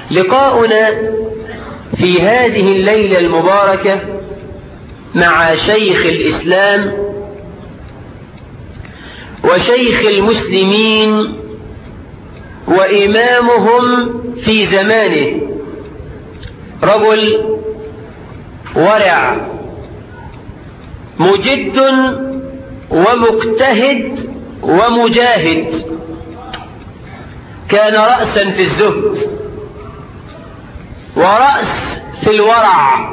لقاؤنا في هذه الليلة المباركة مع شيخ الإسلام وشيخ المسلمين وإمامهم في زمانه رجل ورع مجد ومجتهد ومجاهد كان رأسا في الزهد ورأس في الورع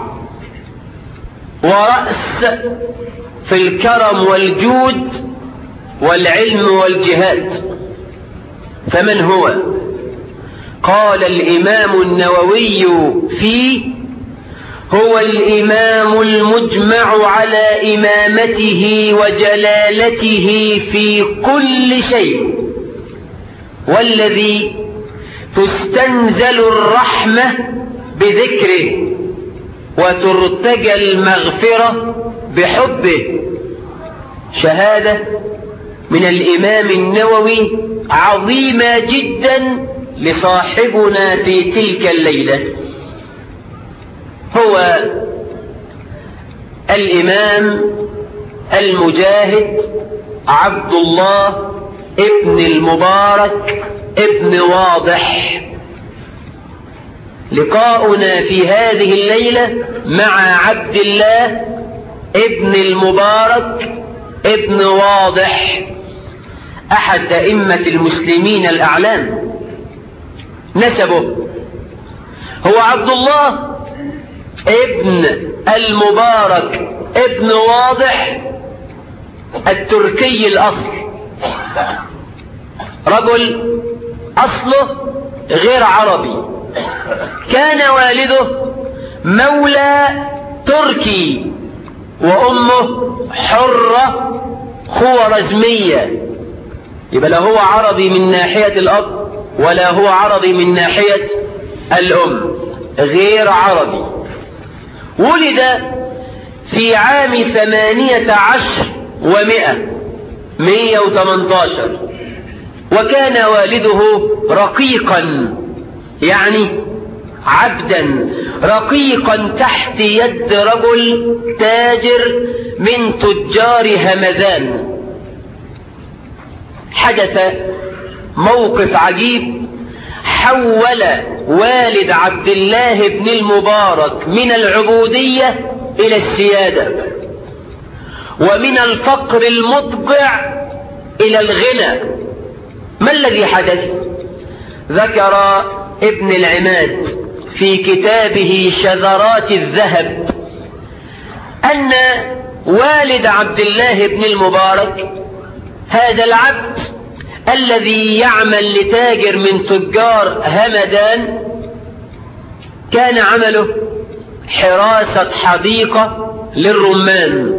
ورأس في الكرم والجود والعلم والجهاد فمن هو قال الإمام النووي فيه هو الإمام المجمع على إمامته وجلالته في كل شيء والذي تستنزل الرحمة بذكره وترتجى المغفرة بحبه شهادة من الإمام النووي عظيمة جدا لصاحبنا في تلك الليلة هو الإمام المجاهد عبد الله ابن المبارك ابن واضح لقاؤنا في هذه الليلة مع عبد الله ابن المبارك ابن واضح أحد أئمة المسلمين الأعلام نسبه هو عبد الله ابن المبارك ابن واضح التركي الأصل رجل أصله غير عربي كان والده مولى تركي وأمه حرة خوارزمية يبقى لا هو عربي من ناحية الأب ولا هو عربي من ناحية الأم غير عربي ولد في عام ثمانية عشر ومئة مية وثمنتاشر وكان والده رقيقا يعني عبدا رقيقا تحت يد رجل تاجر من تجار همذان حدث موقف عجيب حول والد عبد الله بن المبارك من العبودية إلى السيادة ومن الفقر المضجع إلى الغنى ما الذي حدث ذكر ابن العماد في كتابه شذرات الذهب أن والد عبد الله بن المبارك هذا العبد الذي يعمل لتاجر من تجار همدان كان عمله حراسة حديقة للرمان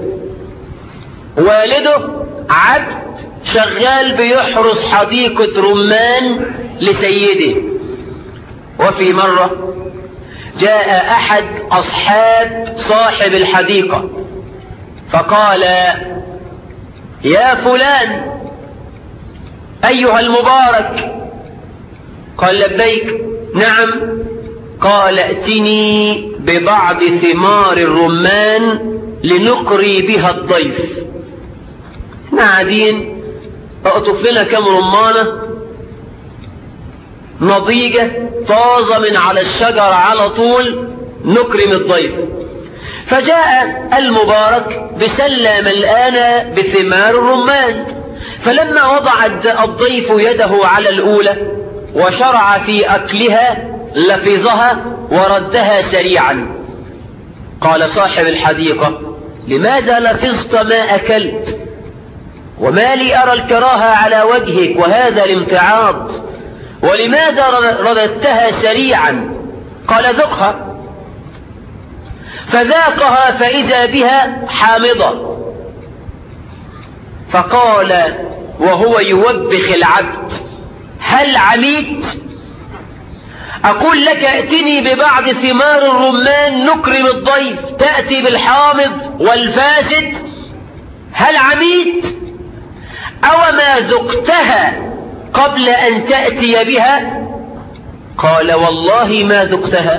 والده عبد شغال بيحرس حديقة رمان لسيده وفي مرة جاء أحد أصحاب صاحب الحديقة فقال يا فلان أيها المبارك قال لبيك نعم قال ائتني ببعض ثمار الرمان لنقري بها الضيف احنا قاعدين اقطف لنا كم رمانة نضيجة طازة من على الشجر على طول نكرم الضيف فجاء المبارك بسلة ملآنة بثمار الرمان فلما وضع الضيف يده على الأولى وشرع في أكلها لفظها وردها سريعا قال صاحب الحديقة لماذا لفظت ما أكلت وما لي أرى الكراهة على وجهك وهذا الامتعاض ولماذا رددتها سريعا قال ذقها فذاقها فإذا بها حامضة فقال وهو يوبخ العبد هل عميت أقول لك ائتني ببعض ثمار الرمان نكرم الضيف تأتي بالحامض والفاسد هل عميت أو ما ذقتها قبل أن تأتي بها قال والله ما ذقتها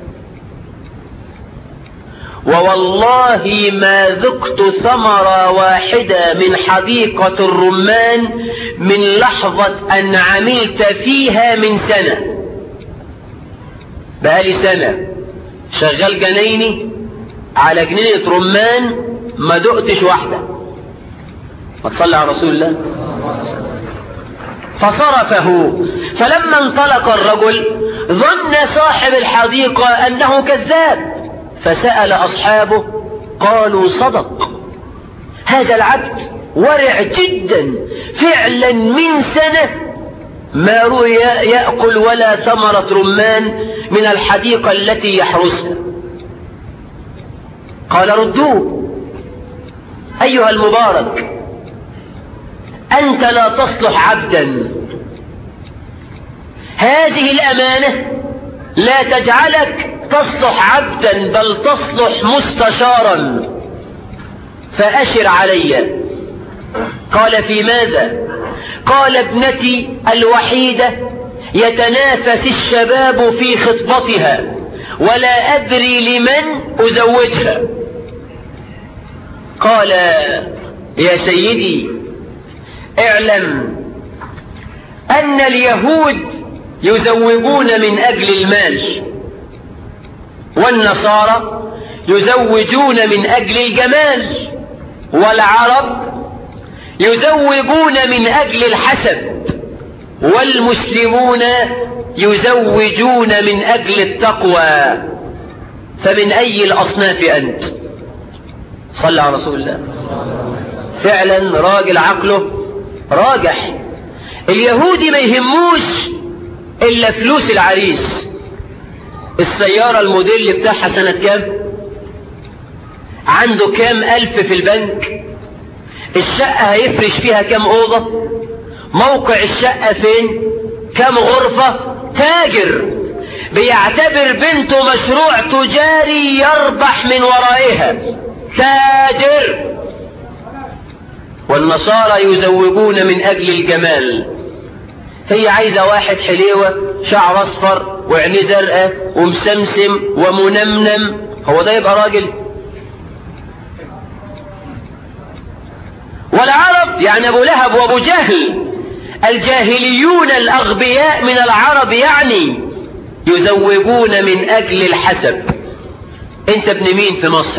ووالله ما ذقت ثمرة واحدة من حديقة الرمان من لحظة أن عملت فيها من سنة بقالي سنة شغال جنيني على جنينة رمان ما دقتش واحدة ما تصلي على رسول الله فصرفه فلما انطلق الرجل ظن صاحب الحديقة أنه كذاب فسأل أصحابه قالوا صدق هذا العبد ورع جدا فعلا من سنة ما رؤي يأكل ولا ثمرة رمان من الحديقة التي يحرسها قال ردوه أيها المبارك أنت لا تصلح عبدا هذه الأمانة لا تجعلك تصلح عبدا بل تصلح مستشارا فأشر علي قال في ماذا قال ابنتي الوحيدة يتنافس الشباب في خطبتها ولا أدري لمن أزوجها قال يا سيدي اعلم أن اليهود يزوجون من أجل المال والنصارى يزوجون من أجل الجمال والعرب يزوجون من أجل الحسب والمسلمون يزوجون من أجل التقوى فمن أي الأصناف أنت صلى على رسول الله فعلا راجل عقله راجح اليهودي ما يهموش إلا فلوس العريس السيارة الموديل بتاعها سنة كام عنده كام ألف في البنك الشقة هيفرش فيها كام أوضة موقع الشقة فين كام غرفة تاجر بيعتبر بنته مشروع تجاري يربح من ورائها تاجر والنصارى يزوجون من أجل الجمال هي عايزة واحد حليوة شعر أصفر وعينيه زرقاء ومسمسم ومنمنم هو ده يبقى راجل والعرب يعني أبو لهب وأبو جهل الجاهليون الأغبياء من العرب يعني يزوجون من أجل الحسب أنت ابن مين في مصر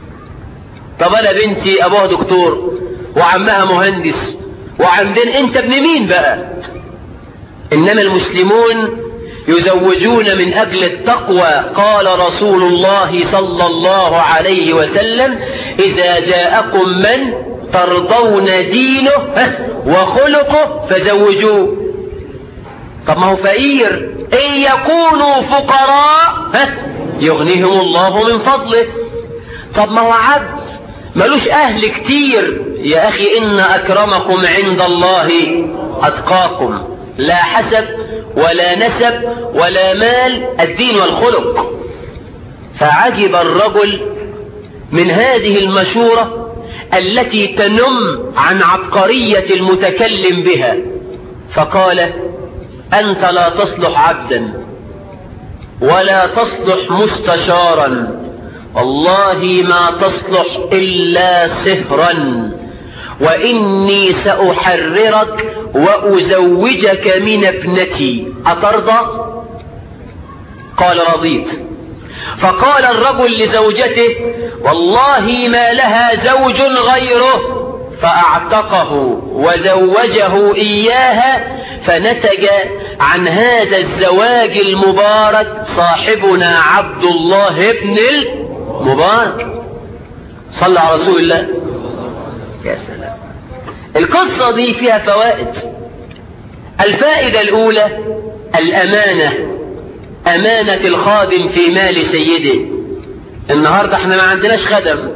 طب أنا بنتي أبوها دكتور وعمها مهندس وعندنا أنت ابن مين بقى إنما المسلمون يزوجون من أجل التقوى قال رسول الله صلى الله عليه وسلم إذا جاءكم من ترضون دينه وخلقه فزوجوه طب ما هو فقير إن يكونوا فقراء يغنيهم الله من فضله طب ما هو عبد ملوش أهل كتير يا أخي إن أكرمكم عند الله أتقاكم لا حسب ولا نسب ولا مال الدين والخلق فعجب الرجل من هذه المشورة التي تنم عن عبقرية المتكلم بها فقال أنت لا تصلح عبدا ولا تصلح مستشارا والله ما تصلح إلا سهرا وإني سأحررك وأزوجك من ابنتي أترضى قال رضيت فقال الرجل لزوجته والله ما لها زوج غيره فأعتقه وزوجه إياها فنتج عن هذا الزواج المبارك صاحبنا عبد الله بن المبارك صلى على رسول الله يا سلام القصة دي فيها فوائد الفائدة الأولى الأمانة أمانة الخادم في مال سيده النهاردة احنا ما عندناش خدم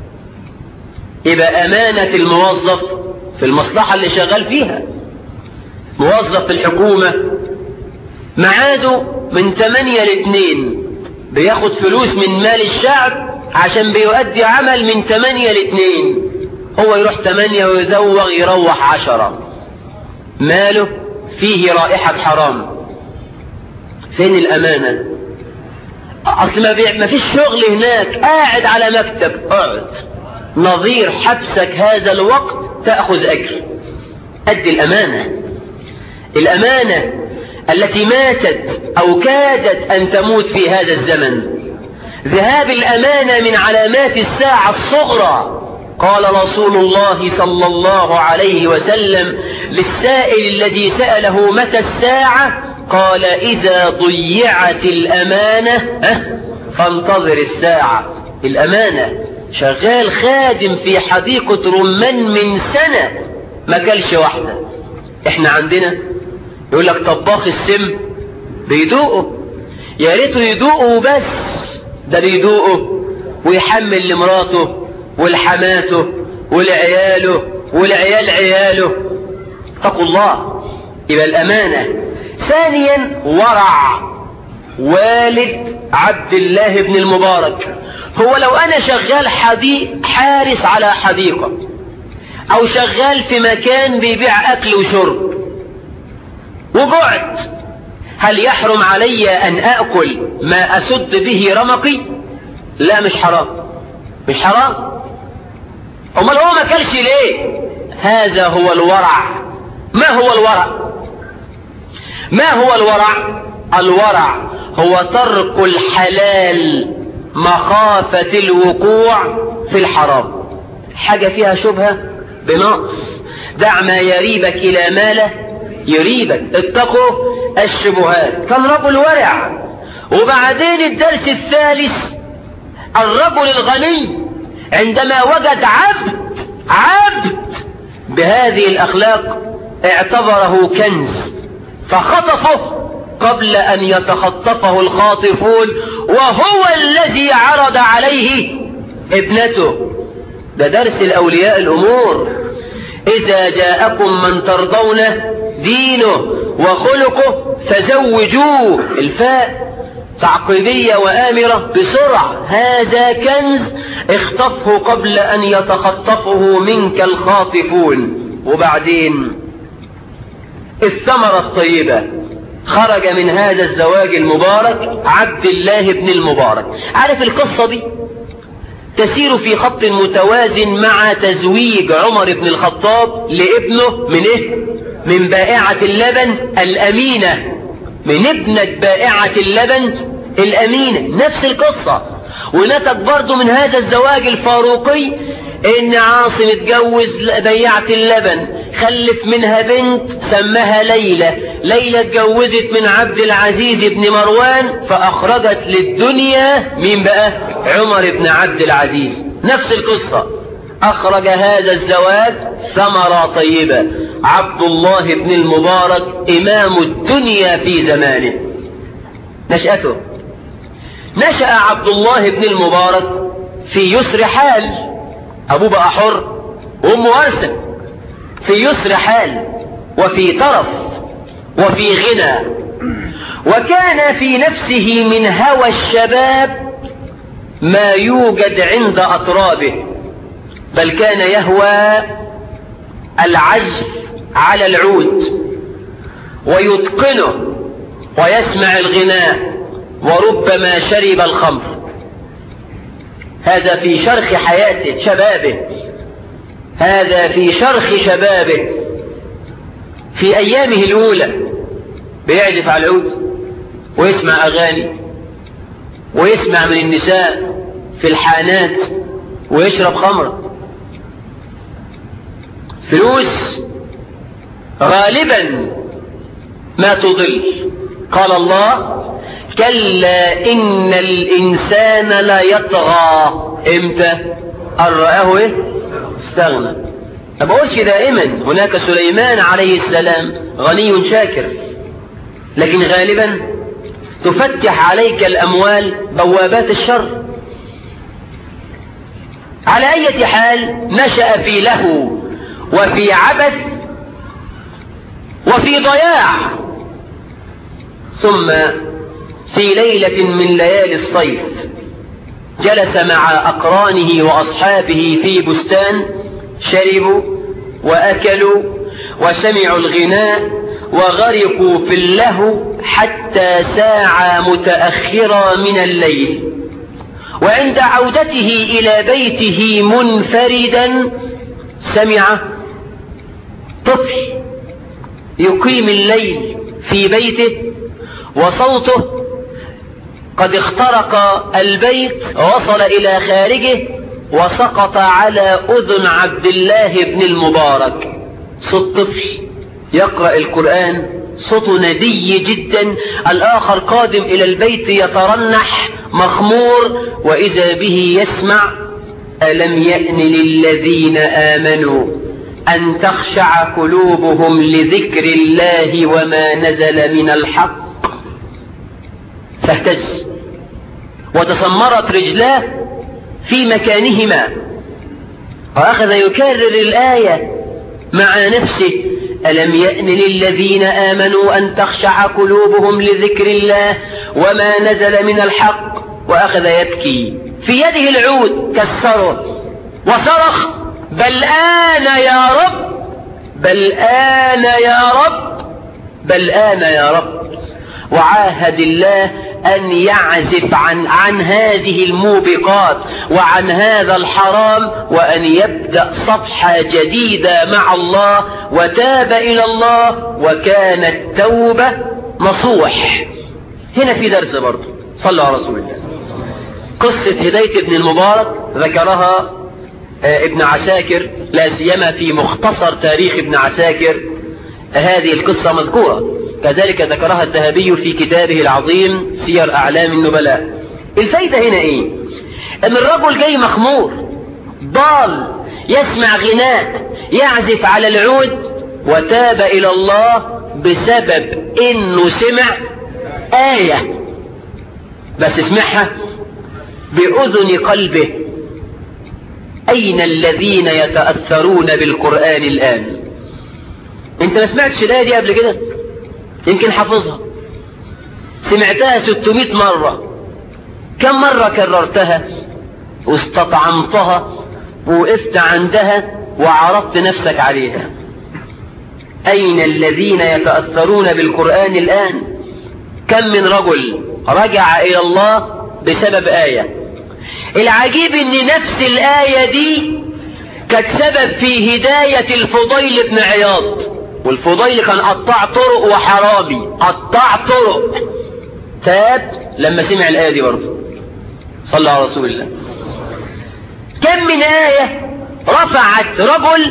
يبقى أمانة الموظف في المصلحة اللي شغال فيها موظف في الحكومة معاده من 8 ل 2 بياخد فلوس من مال الشعب عشان بيؤدي عمل من 8 ل 2 هو يروح 8 ويزوغ يروح 10 ماله فيه رائحة حرام فين الأمانة أصل ما, بي... ما فيش شغل هناك قاعد على مكتب اقعد نظير حبسك هذا الوقت تأخذ أجر أدي الأمانة الأمانة التي ماتت أو كادت أن تموت في هذا الزمن ذهاب الأمانة من علامات الساعة الصغرى قال رسول الله صلى الله عليه وسلم للسائل الذي سأله متى الساعة قال إذا ضيعت الأمانة فانتظر الساعة الأمانة شغال خادم في حديقة رمان من سنة ما كلش واحدة احنا عندنا يقول لك طباخ السم بيدوقه يا ريته يدوقه بس ده بيدوقه ويحمل لمراته ولحماته ولعياله ولعيال عياله اتقوا الله يبقى الأمانة ثانيا ورع والد عبد الله بن المبارك هو لو أنا شغال حديق حارس على حديقة أو شغال في مكان بيبيع أكل وشرب وقعت هل يحرم علي أن أأكل ما أسد به رمقي لا مش حرام مش حرام امال هو ما كلش ليه هذا هو الورع ما هو الورع ما هو الورع الورع هو ترك الحلال مخافة الوقوع في الحرام حاجة فيها شبهة بنقص دع ما يريبك إلى ما لا يريبك اتقوا الشبهات كان رجل ورع وبعدين الدرس الثالث الرجل الغني عندما وجد عبد عبد بهذه الأخلاق اعتبره كنز فخطفه قبل أن يتخطفه الخاطفون وهو الذي عرض عليه ابنته ده درس الأولياء الأمور إذا جاءكم من ترضون دينه وخلقه فزوجوه الفاء تعقيبية وآمرة بسرعة هذا كنز اخطفه قبل أن يتخطفه منك الخاطفون وبعدين الثمرة الطيبة خرج من هذا الزواج المبارك عبد الله بن المبارك عارف القصة دي تسير في خط متوازن مع تزويج عمر بن الخطاب لابنه من ايه من بائعة اللبن الأمينة من ابنة بائعة اللبن الأمينة نفس القصة ونتج برضه من هذا الزواج الفاروقي ان عاصم اتجوز بيعة اللبن خلف منها بنت سماها ليلى ليلى اتجوزت من عبد العزيز بن مروان فاخرجت للدنيا مين بقى عمر بن عبد العزيز نفس القصة اخرج هذا الزواج ثمرة طيبة عبد الله بن المبارك امام الدنيا في زمانه نشأته نشأ عبد الله بن المبارك في يسر حال أبوه بقى حر وأمه وارثة في يسر حال وفي طرف وفي غنى وكان في نفسه من هوى الشباب ما يوجد عند أطرابه بل كان يهوى العزف على العود ويتقنه ويسمع الغناء وربما شرب الخمر هذا في شرخ حياته شبابه هذا في شرخ شبابه في أيامه الأولى بيعزف على العود ويسمع أغاني ويسمع من النساء في الحانات ويشرب خمرة فلوس غالبا ما تضل قال الله كلا إن الإنسان لا يطغى إمتى أن رآه إيه؟ استغنى ما بقولش دائما هناك سليمان عليه السلام غني شاكر لكن غالبا تفتح عليك الأموال بوابات الشر على أي حال نشأ في له وفي عبث وفي ضياع ثم في ليلة من ليالي الصيف جلس مع أقرانه وأصحابه في بستان شربوا وأكلوا وسمعوا الغناء وغرقوا في اللهو حتى ساعة متأخرة من الليل وعند عودته إلى بيته منفردا سمع طفل يقيم الليل في بيته وصوته قد اخترق البيت وصل إلى خارجه وسقط على أذن عبد الله بن المبارك صوت طفل يقرأ القرآن صوت ندي جدا الآخر قادم إلى البيت يترنح مخمور وإذا به يسمع ألم يأن للذين آمنوا أن تخشع قلوبهم لذكر الله وما نزل من الحق فاهتز وتسمرت رجلاه في مكانهما وأخذ يكرر الآية مع نفسه ألم يأن للذين آمنوا أن تخشع قلوبهم لذكر الله وما نزل من الحق وأخذ يبكي في يده العود كسره وصرخ بل آن يا رب بل آن يا رب بل آن يا رب وعاهد الله أن يعزف عن, عن هذه الموبقات وعن هذا الحرام وأن يبدأ صفحة جديدة مع الله وتاب إلى الله وكانت توبة نصوح هنا في درس برضه صلوا على رسول الله قصة هداية ابن المبارك ذكرها ابن عساكر لا سيما في مختصر تاريخ ابن عساكر هذه القصة مذكورة كذلك ذكرها الذهبي في كتابه العظيم سير أعلام النبلاء الفايدة هنا ايه ان الرجل جاي مخمور ضال يسمع غناء يعزف على العود وتاب إلى الله بسبب انه سمع آية بس اسمعها بأذن قلبه أين الذين يتأثرون بالقرآن الآن انت ما سمعتش الآية دي قبل كده يمكن حافظها سمعتها 600 مرة كم مرة كررتها واستطعمتها ووقفت عندها وعرضت نفسك عليها أين الذين يتأثرون بالقرآن الآن كم من رجل رجع إلى الله بسبب آية العجيب ان نفس الآية دي كانت سبب في هداية الفضيل بن عياض والفضيل كان قطاع طرق وحرامي قطاع طرق تاب لما سمع الآية دي برضه صلى على رسول الله كم من آية رفعت رجل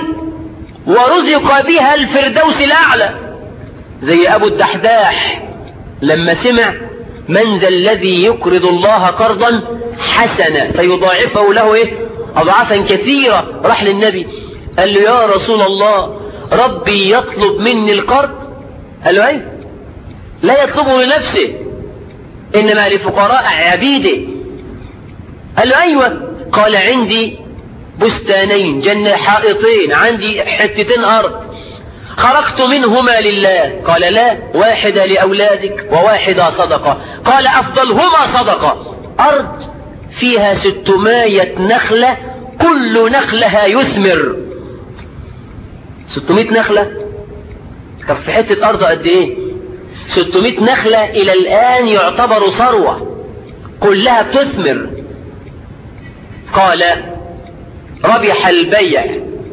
ورزق بها الفردوس الأعلى زي أبو الدحداح لما سمع من ذا الذي يقرض الله قرضا حسنا فيضاعفه له ايه اضعافا كثيرة راح للنبي قال له يا رسول الله ربي يطلب مني القرض قال له ايه لا يطلبه لنفسه انما لفقراء عبيده قال له ايوه قال عندي بستانين جنة حائطين عندي حتتين ارض خرجت منهما لله قال لا واحدة لأولادك وواحدة صدقة قال أفضلهما صدقة أرض فيها ستمائة نخلة كل نخلها يثمر ستمائة نخلة طب في حتة أرض قد إيه ستمائة نخلة إلى الآن يعتبر ثروة كلها بتثمر قال ربح البيع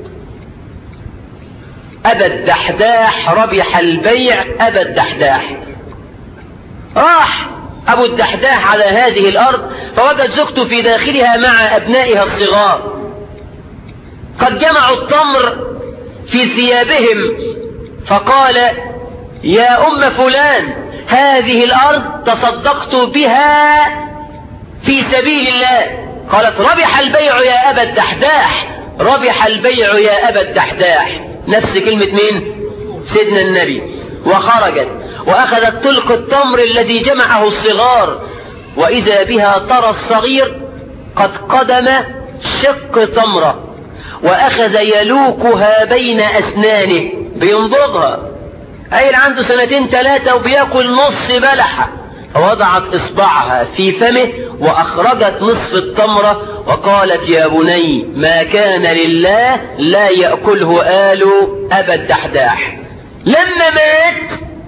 أبا الدحداح ربح البيع أبا الدحداح راح أبو الدحداح على هذه الأرض فوجد زوجته في داخلها مع أبنائها الصغار قد جمعوا التمر في ثيابهم فقال يا أم فلان هذه الأرض تصدقت بها في سبيل الله قالت ربح البيع يا أبا الدحداح ربح البيع يا أبا الدحداح نفس كلمة مين سيدنا النبي وخرجت وأخذت تلك التمر الذي جمعه الصغار وإذا بها ترى الصغير قد قدم شق تمرة وأخذ يلوكها بين أسنانه بينضغها عيل عنده سنتين ثلاثة وبياكل نص بلحة فوضعت إصبعها في فمه وأخرجت نصف التمرة وقالت يا بني ما كان لله لا يأكله آل أبا الدحداح لما مات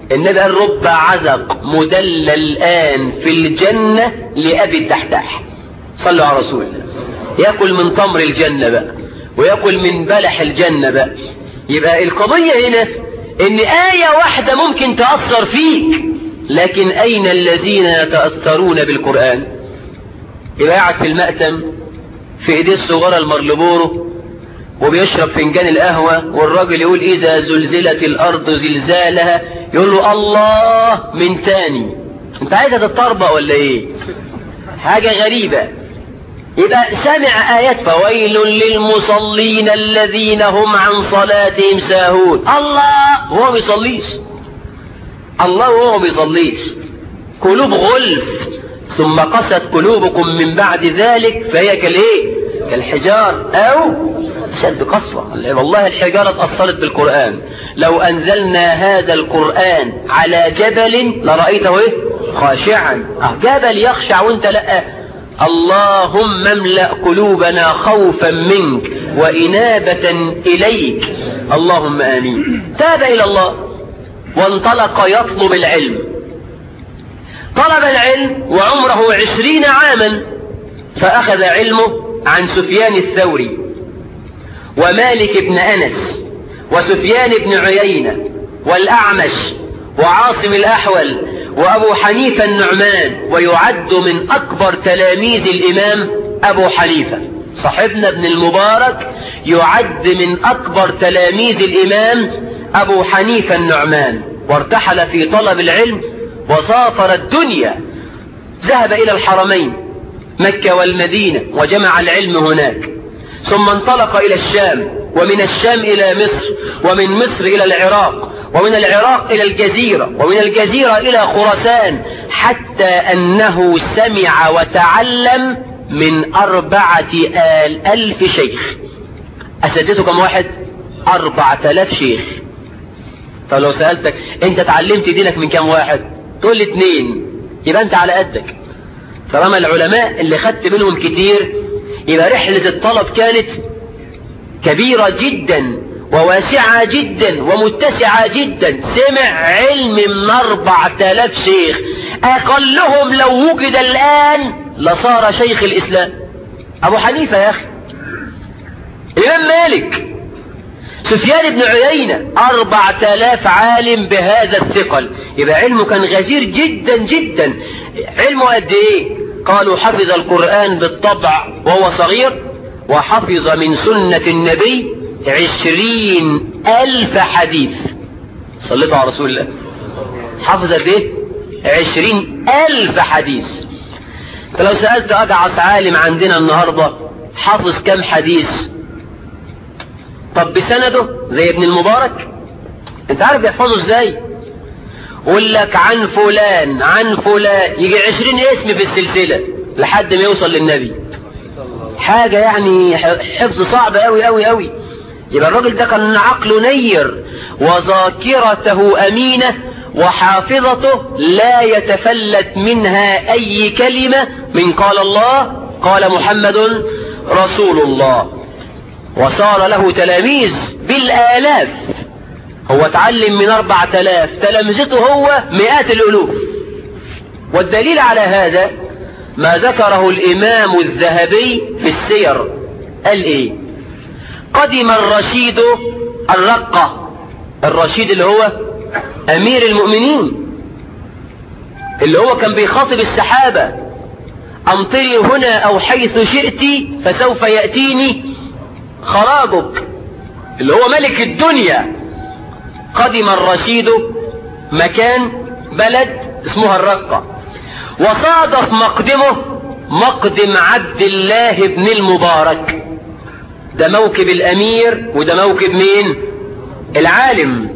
النبي قال رب عذق مدلل الآن في الجنة لأبي الدحداح صلوا على رسول الله يأكل من تمر الجنة بقى ويأكل من بلح الجنة بقى يبقى القضية هنا ان آية واحدة ممكن تأثر فيك لكن أين الذين يتأثرون بالقرآن يبقى قاعد في المأتم في ايديه الصغيرة المرلبورو وبيشرب فنجان القهوة والراجل يقول إذا زلزلت الأرض زلزالها يقول له الله من تاني انت عايزة تتطربق ولا ايه حاجة غريبة يبقى سمع آيات فويل للمصلين الذين هم عن صلاتهم ساهون الله هو بيصليش الله هو بيصليش قلوب غلف ثم قست قلوبكم من بعد ذلك فهي كالايه كالحجار او اشد قسوة والله الحجارة اتأثرت بالقرآن لو انزلنا هذا القرآن على جبل لرأيته ايه خاشعا اه جبل يخشع وانت لا اللهم املأ قلوبنا خوفا منك وإنابة إليك اللهم آمين تاب إلى الله وانطلق يطلب العلم طلب العلم وعمره عشرين عاما فأخذ علمه عن سفيان الثوري ومالك بن أنس وسفيان بن عيينة والأعمش وعاصم الأحول وأبو حنيفة النعمان ويعد من أكبر تلاميذ الإمام أبو حنيفة صاحبنا ابن المبارك يعد من أكبر تلاميذ الإمام أبو حنيفة النعمان وارتحل في طلب العلم وسافر الدنيا ذهب إلى الحرمين مكة والمدينة وجمع العلم هناك ثم انطلق إلى الشام ومن الشام إلى مصر ومن مصر إلى العراق ومن العراق إلى الجزيرة ومن الجزيرة إلى خراسان حتى أنه سمع وتعلم من أربعة آل ألف شيخ أساتذته كم واحد أربعة آلاف شيخ فلو سألتك أنت تعلمت دينك من كم واحد تقول لي اتنين يبقى أنت على قدك طالما العلماء اللي خدت منهم كتير يبقى رحلة الطلب كانت كبيرة جدا وواسعة جدا ومتسعة جدا سمع علم من أربعة آلاف شيخ أقلهم لو وجد الآن لصار شيخ الإسلام أبو حنيفة يا أخي الإمام مالك سفيان بن عيينة أربعة آلاف عالم بهذا الثقل يبقى علمه كان غزير جدا جدا علمه قد إيه قالوا حفظ القرآن بالطبع وهو صغير وحفظ من سنة النبي عشرين ألف حديث صليتوا على رسول الله حفظ قد ايه عشرين ألف حديث فلو سألت أجعص عالم عندنا النهاردة حافظ كم حديث طب بسنده زي ابن المبارك انت عارف يحفظه ازاي يقول لك عن فلان عن فلان يجي عشرين اسم في السلسلة لحد ما يوصل للنبي حاجة يعني حفظ صعب قوي قوي قوي يبقى الراجل ده كان عقله نير وذاكرته أمينة وحافظته لا يتفلت منها أي كلمة من قال الله قال محمد رسول الله وصار له تلاميذ بالآلاف هو اتعلم من أربعة آلاف تلامذته هو مئات الألوف والدليل على هذا ما ذكره الإمام الذهبي في السير قال إيه قدم الرشيد الرقة الرشيد اللي هو أمير المؤمنين اللي هو كان بيخاطب السحابة أمطري هنا أو حيث شئت فسوف يأتيني خراجك اللي هو ملك الدنيا قدم الرشيد مكان بلد اسمها الرقة وصادف مقدمه مقدم عبد الله بن المبارك ده موكب الأمير وده موكب مين العالم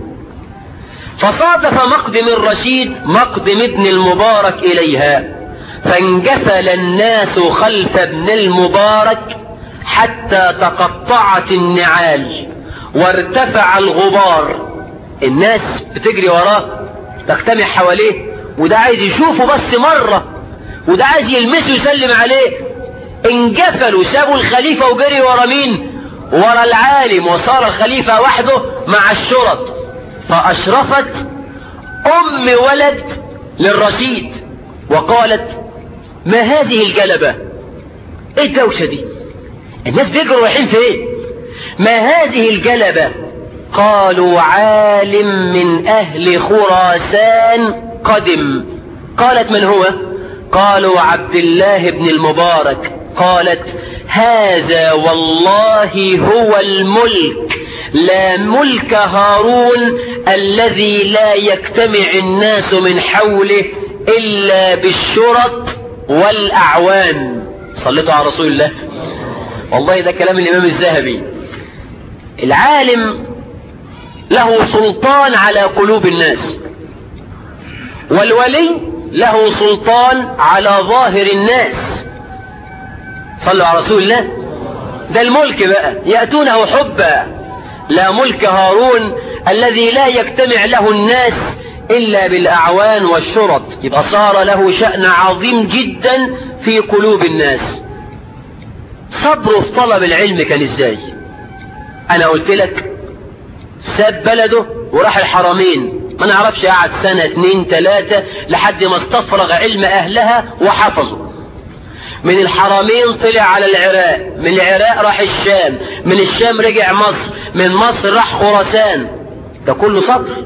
فصادف مقدم الرشيد مقدم ابن المبارك إليها فانجفل الناس خلف ابن المبارك حتى تقطعت النعال وارتفع الغبار الناس بتجري وراه تجتمع حواليه وده عايز يشوفه بس مرة وده عايز يلمسه يسلم عليه انجفلوا سابوا الخليفة وجري ورا مين ورا العالم وصار الخليفة وحده مع الشرط فأشرفت ام ولد للرشيد وقالت ما هذه الجلبة ايه الدوشة دي الناس بيجروا رايحين فين ما هذه الجلبة قالوا عالم من اهل خراسان قدم قالت من هو قالوا عبد الله بن المبارك قالت هذا والله هو الملك لا ملك هارون الذي لا يجتمع الناس من حوله إلا بالشرط والأعوان صليتوا على رسول الله والله ده كلام الإمام الذهبي العالم له سلطان على قلوب الناس والولي له سلطان على ظاهر الناس صلوا على رسول الله ده الملك بقى يأتونه حبا لا ملك هارون الذي لا يجتمع له الناس إلا بالأعوان والشرط يبقى صار له شأن عظيم جدا في قلوب الناس صبره في طلب العلم كان ازاي انا قلت لك ساب بلده وراح الحرمين ما نعرفش قعد سنة اتنين تلاتة لحد ما استفرغ علم اهلها وحفظه من الحرمين طلع على العراق من العراق راح الشام من الشام رجع مصر من مصر راح خراسان ده كله صبر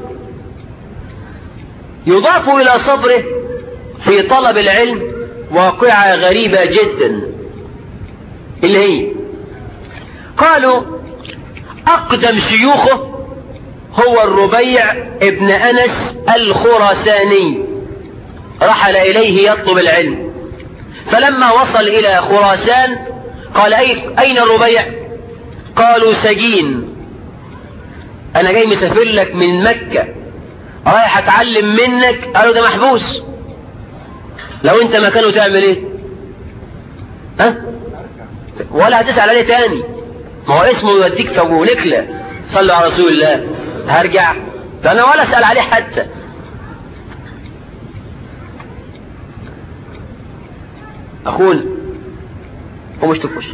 يضاف الى صبره في طلب العلم واقعة غريبة جدا اللي هي قالوا اقدم شيوخه هو الربيع ابن انس الخراساني رحل اليه يطلب العلم فلما وصل الى خراسان قال أي اين الربيع قالوا سجين انا جاي مسافر لك من مكة رايح اتعلم منك قالوا ده محبوس لو انت مكانه تعمل ايه ها ولا هتسأل عليه تاني ما هو اسمه يوديك فولكلة صلوا على رسول الله هرجع فانا ولا اسأل عليه حتى اخونا هو مش تفوش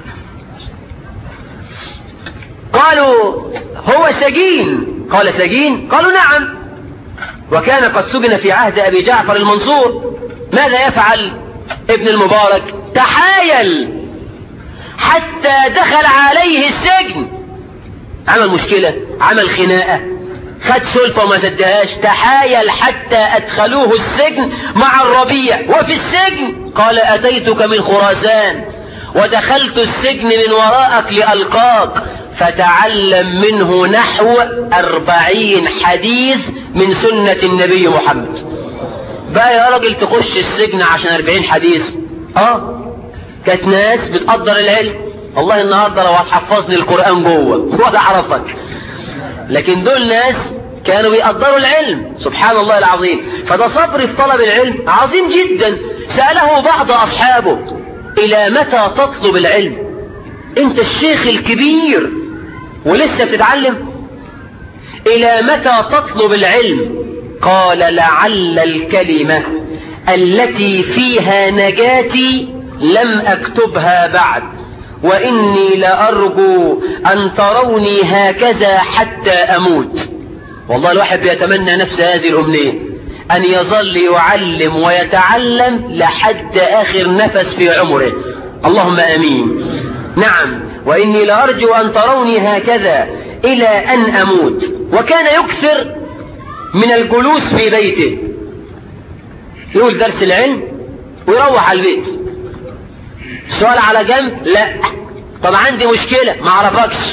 قالوا هو سجين قال سجين قالوا نعم وكان قد سجن في عهد ابي جعفر المنصور ماذا يفعل ابن المبارك تحايل حتى دخل عليه السجن عمل مشكلة عمل خناقة خد سلفة وما سدهاش تحايل حتى أدخلوه السجن مع الربيع وفي السجن قال أتيتك من خراسان ودخلت السجن من وراءك لألقاك فتعلم منه نحو أربعين حديث من سنة النبي محمد بقى يا راجل تخش السجن عشان أربعين حديث اه كانت ناس بتقدر العلم والله النهاردة لو هتحفظني القرآن جوه ولا أعرفك لكن دول ناس كانوا بيقدروا العلم سبحان الله العظيم فده صبر في طلب العلم عظيم جدا سأله بعض أصحابه إلى متى تطلب العلم أنت الشيخ الكبير ولسه بتتعلم إلى متى تطلب العلم قال لعل الكلمة التي فيها نجاتي لم أكتبها بعد وإني لأرجو أن تروني هكذا حتى أموت والله الواحد بيتمنى نفس هذه الأمنية أن يظل يعلم ويتعلم لحد آخر نفس في عمره اللهم آمين نعم وإني لأرجو أن تروني هكذا إلى أن أموت وكان يكثر من الجلوس في بيته يقول درس العلم ويروح على البيت سؤال على جنب لا طب عندي مشكلة ما اعرفكش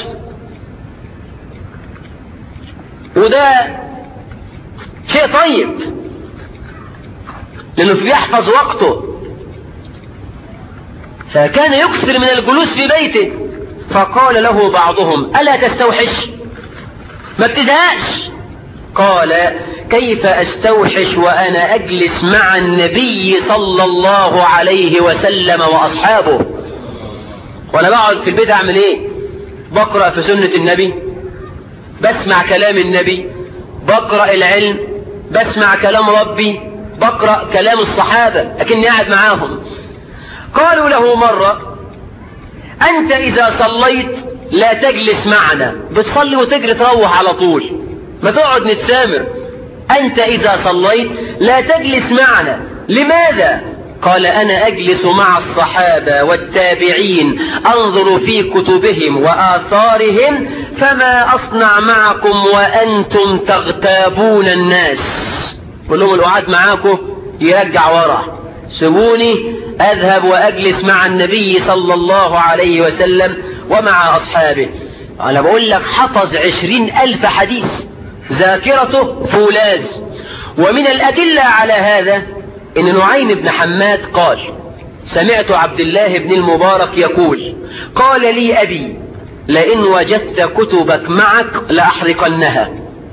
وده شيء طيب لانه بيحفظ وقته فكان يكثر من الجلوس في بيته فقال له بعضهم ألا تستوحش ما بتزهقش قال كيف استوحش وانا اجلس مع النبي صلى الله عليه وسلم واصحابه وانا بقعد في البيت اعمل ايه بقرا في سنه النبي بسمع كلام النبي بقرا العلم بسمع كلام ربي بقرا كلام الصحابه لكني قاعد معاهم قالوا له مره انت اذا صليت لا تجلس معنا بتصلي وتجري تروح على طول ما تقعد نتسامر أنت إذا صليت لا تجلس معنا لماذا قال أنا أجلس مع الصحابة والتابعين أنظر في كتبهم وآثارهم فما أصنع معكم وأنتم تغتابون الناس قل لهم القعاد معاكم يرجع ورا سيبوني أذهب وأجلس مع النبي صلى الله عليه وسلم ومع أصحابه أنا بقول لك حفظ عشرين ألف حديث ذاكرته فولاذ ومن الأدلة على هذا إن نعيم بن حماد قال سمعت عبد الله بن المبارك يقول قال لي أبي لئن وجدت كتبك معك لأحرقنها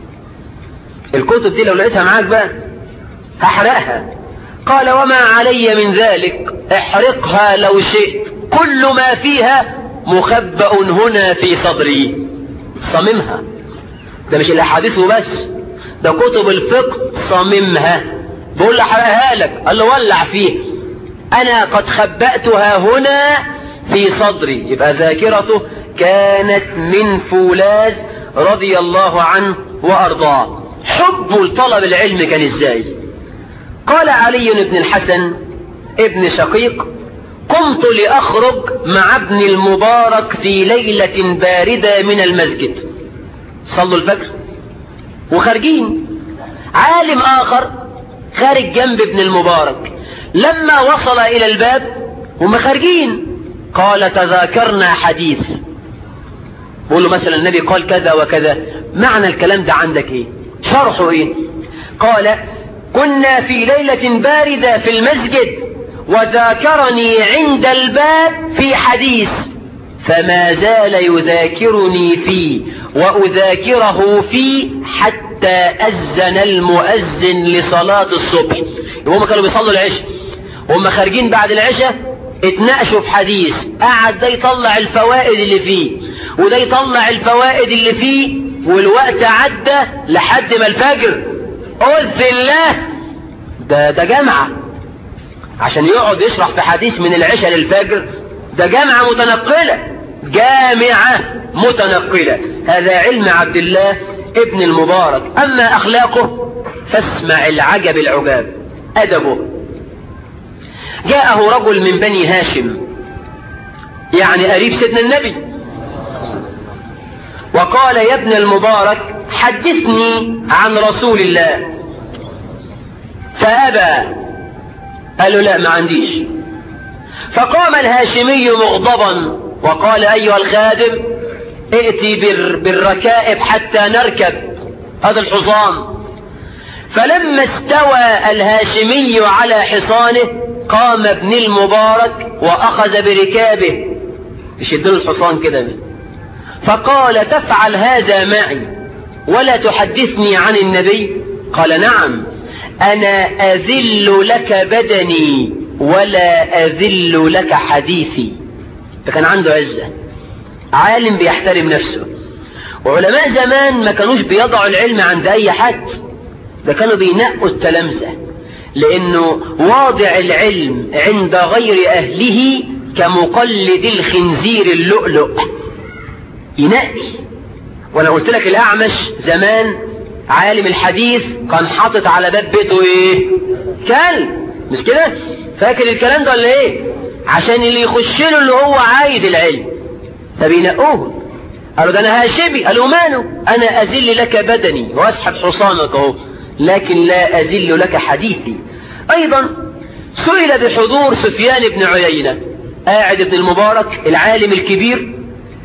الكتب دي لو لقيتها معاك بقى هحرقها قال وما علي من ذلك احرقها لو شئت كل ما فيها مخبأ هنا في صدري صممها ده مش الاحاديث وبس ده كتب الفقه صممها بقول له احرقها لك قال له ولع فيه انا قد خبأتها هنا في صدري يبقى ذاكرته كانت من فولاذ رضي الله عنه وارضاه حبه لطلب العلم كان ازاي قال علي بن الحسن ابن شقيق قمت لأخرج مع ابن المبارك في ليلة باردة من المسجد صلوا الفجر وخارجين عالم آخر خارج جنب ابن المبارك لما وصل إلى الباب هم خارجين قال تذاكرنا حديث بقول له مثلا النبي قال كذا وكذا معنى الكلام ده عندك ايه شرحه ايه قال كنا في ليلة باردة في المسجد وذاكرني عند الباب في حديث فما زال يذاكرني فيه وأذاكره فيه حتى أذن المؤذن لصلاة الصبح وهم كانوا بيصلوا العشاء وهم خارجين بعد العشاء اتناقشوا في حديث قعد ده يطلع الفوائد اللي فيه وده يطلع الفوائد اللي فيه والوقت عدى لحد ما الفجر قلت الله ده ده جامعة عشان يقعد يشرح في حديث من العشاء للفجر ده جامعة متنقلة جامعة متنقلة هذا علم عبد الله ابن المبارك أما أخلاقه فاسمع العجب العجاب أدبه جاءه رجل من بني هاشم يعني قريب سيدنا النبي وقال يا ابن المبارك حدثني عن رسول الله فأبى قال له لا ما عنديش فقام الهاشمي مغضبا وقال أيها الخادم ائتي بالركائب حتى نركب هذا الحصان فلما استوى الهاشمي على حصانه قام ابن المبارك وأخذ بركابه يشد له الحصان كده فقال تفعل هذا معي ولا تحدثني عن النبي قال نعم أنا أذل لك بدني ولا أذل لك حديثي ده كان عنده عزة عالم بيحترم نفسه وعلماء زمان ما كانوش بيضعوا العلم عند أي حد ده كانوا بينقوا التلامذة لأنه واضع العلم عند غير أهله كمقلد الخنزير اللؤلؤ ينقي وانا قلت لك الاعمش زمان عالم الحديث كان حاطط على باب بيته ايه كلب مش كده فاكر الكلام ده ولا ايه عشان اللي يخش له اللي هو عايز العلم فبينقوه قالوا ده انا هاشمي قالوا ماله انا ازل لك بدني واسحب حصانك اهو لكن لا ازل لك حديثي ايضا سئل بحضور سفيان بن عيينة قاعد ابن المبارك العالم الكبير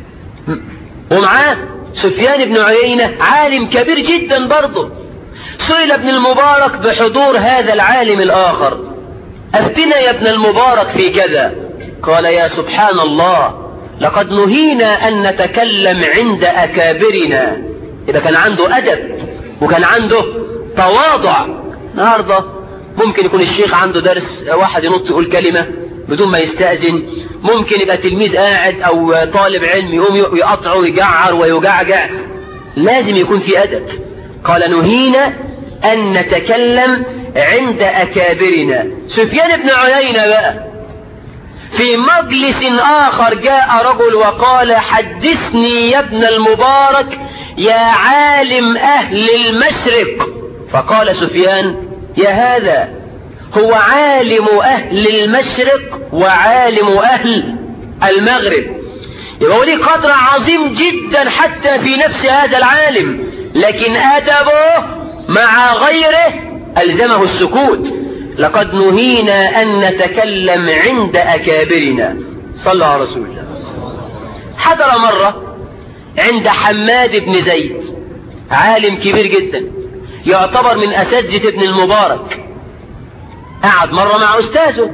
ومعاه سفيان بن عيينة عالم كبير جدا برضه سئل ابن المبارك بحضور هذا العالم الآخر أفتنا يا ابن المبارك في كذا قال يا سبحان الله لقد نهينا أن نتكلم عند أكابرنا إذا كان عنده أدب وكان عنده تواضع النهارده ممكن يكون الشيخ عنده درس واحد ينط يقول كلمة بدون ما يستأذن ممكن يبقى تلميذ قاعد او طالب علم يقوم يقطعه ويجعر ويجعجع لازم يكون في ادب قال نهينا ان نتكلم عند اكابرنا سفيان بن عيينة بقى في مجلس اخر جاء رجل وقال حدثني يا ابن المبارك يا عالم اهل المشرق فقال سفيان يا هذا هو عالم أهل المشرق وعالم أهل المغرب يبقى ليه قدر عظيم جدا حتى في نفس هذا العالم لكن أدبه مع غيره ألزمه السكوت لقد نهينا أن نتكلم عند أكابرنا صلى على رسول الله حضر مرة عند حماد بن زيد عالم كبير جدا يعتبر من أساتذة ابن المبارك قعد مرة مع أستاذه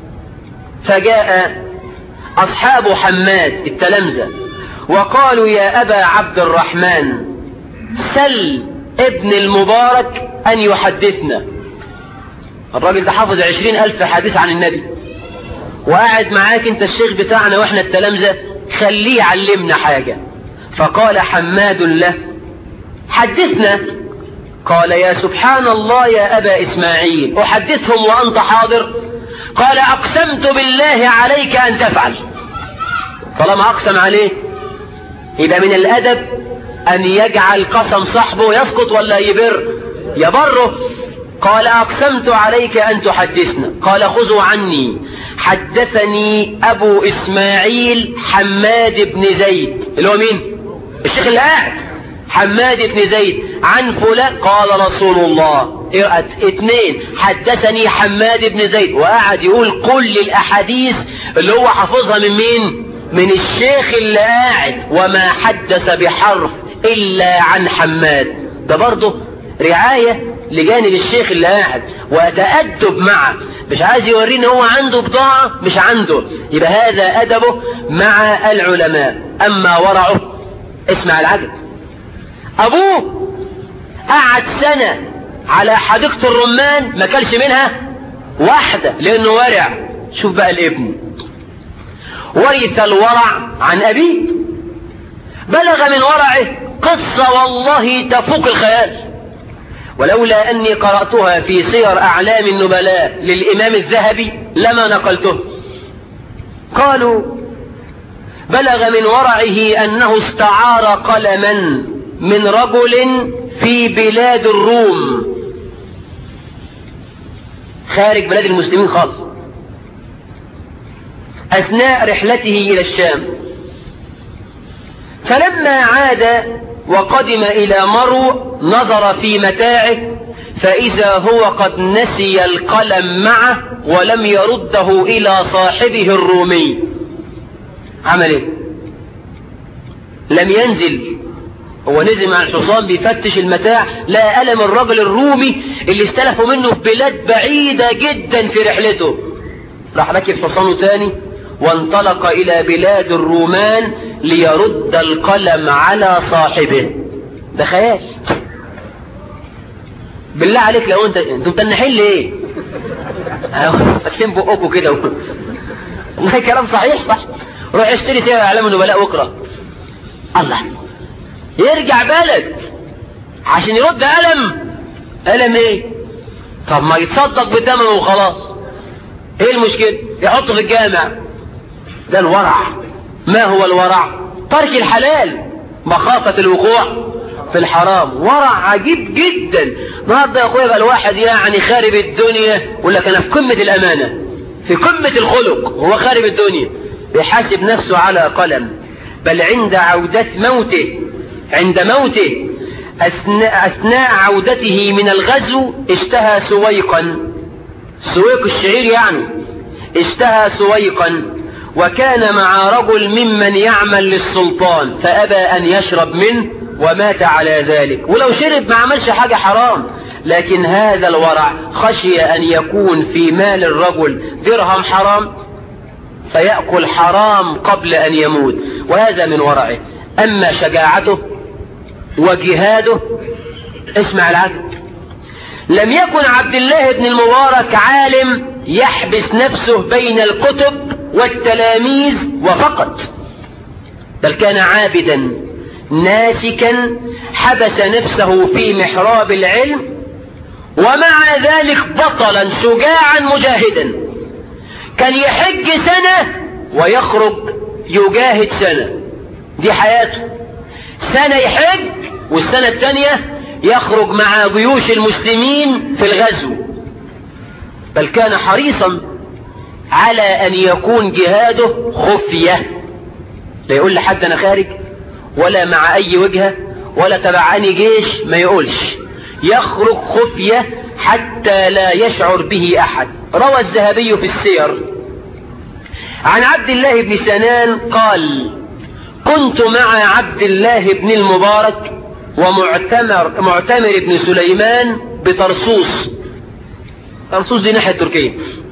فجاء أصحاب حماد التلامذة وقالوا يا أبا عبد الرحمن سل ابن المبارك أن يحدثنا الراجل ده حافظ عشرين ألف حديث عن النبي وقاعد معاك انت الشيخ بتاعنا واحنا التلامذة خليه يعلمنا حاجة فقال حماد له حدثنا قال يا سبحان الله يا أبا إسماعيل أحدثهم وأنت حاضر قال أقسمت بالله عليك أن تفعل طالما أقسم عليه يبقى من الأدب أن يجعل قسم صاحبه يسقط ولا يبر يبره قال أقسمت عليك أن تحدثنا قال خذوا عني حدثني أبو إسماعيل حماد بن زيد اللي هو مين الشيخ اللي قاعد حماد بن زيد عن فلان قال رسول الله اثنين حدثني حماد بن زيد وقعد يقول كل الأحاديث اللي هو حافظها من مين من الشيخ اللي قاعد وما حدث بحرف إلا عن حماد ده برضه رعاية لجانب الشيخ اللي قاعد وتأدب معه مش عايز يورينا هو عنده بضاعة مش عنده يبقى هذا أدبه مع العلماء أما ورعه اسمع العجب أبوه قعد سنة على حديقة الرمان ما كلش منها واحدة لأنه ورع شوف بقى الابن ورث الورع عن أبيه بلغ من ورعه قصة والله تفوق الخيال ولولا أني قرأتها في سير أعلام النبلاء للإمام الذهبي لما نقلته قالوا بلغ من ورعه أنه استعار قلما من رجل في بلاد الروم خارج بلاد المسلمين خالص أثناء رحلته إلى الشام فلما عاد وقدم إلى مرو نظر في متاعه فإذا هو قد نسي القلم معه ولم يرده إلى صاحبه الرومي عمل ايه لم ينزل هو نزل مع الحصان بيفتش المتاع لا ألم الرجل الرومي اللي استلفوا منه في بلاد بعيدة جدا في رحلته راح ركب حصانه تاني وانطلق إلى بلاد الرومان ليرد القلم على صاحبه ده خيال بالله عليك لو انت انتوا متنحين ليه فاتحين بقكم كده والله كلام صحيح صح روح اشتري سيرة اعلام النبلاء واقرا الله يرجع بلد عشان يرد قلم قلم ايه طب ما يتصدق بثمنه وخلاص ايه المشكلة يحطه في الجامع ده الورع ما هو الورع ترك الحلال مخافة الوقوع في الحرام ورع عجيب جدا النهارده يا اخويا بقى الواحد يعني خارب الدنيا يقول لك انا في قمة الامانة في قمة الخلق هو خارب الدنيا بيحاسب نفسه على قلم بل عند عودة موته عند موته أثناء, أثناء عودته من الغزو اشتهى سويقا سويق الشعير يعني اشتهى سويقا وكان مع رجل ممن يعمل للسلطان فأبى أن يشرب منه ومات على ذلك ولو شرب ما عملش حاجة حرام لكن هذا الورع خشي أن يكون في مال الرجل درهم حرام فيأكل حرام قبل أن يموت وهذا من ورعه أما شجاعته وجهاده اسمع العجب لم يكن عبد الله بن المبارك عالم يحبس نفسه بين الكتب والتلاميذ وفقط بل كان عابدا ناسكا حبس نفسه في محراب العلم ومع ذلك بطلا شجاعا مجاهدا كان يحج سنة ويخرج يجاهد سنة دي حياته سنة يحج والسنة الثانية يخرج مع جيوش المسلمين في الغزو بل كان حريصا على أن يكون جهاده خفية لا يقول لحد أنا خارج ولا مع أي وجهة ولا تبع أني جيش ما يقولش يخرج خفية حتى لا يشعر به أحد روى الذهبي في السير عن عبد الله بن سنان قال كنت مع عبد الله بن المبارك ومعتمر معتمر بن سليمان بطرسوس طرسوس دي ناحية تركيا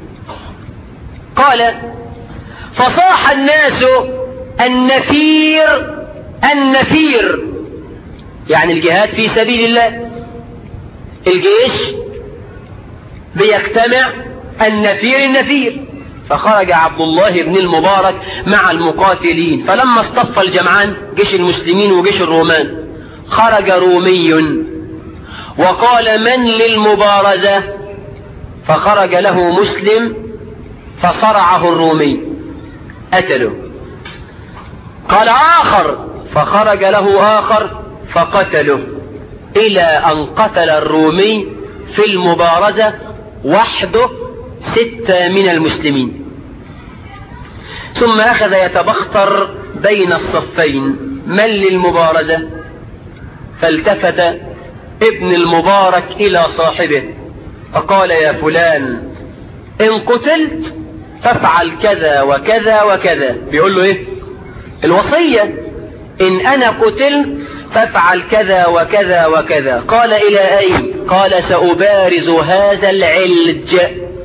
قال فصاح الناس النفير النفير يعني الجهاد في سبيل الله الجيش بيجتمع النفير النفير فخرج عبد الله بن المبارك مع المقاتلين فلما اصطف الجمعان جيش المسلمين وجيش الرومان خرج رومي وقال من للمبارزة فخرج له مسلم فصرعه الرومي قتله قال آخر فخرج له آخر فقتله إلى أن قتل الرومي في المبارزة وحده ستة من المسلمين ثم أخذ يتبختر بين الصفين من للمبارزة فالتفت ابن المبارك إلى صاحبه فقال يا فلان إن قتلت فافعل كذا وكذا وكذا بيقول له إيه الوصية إن أنا قتلت فافعل كذا وكذا وكذا قال إلى أين قال سأبارز هذا العلج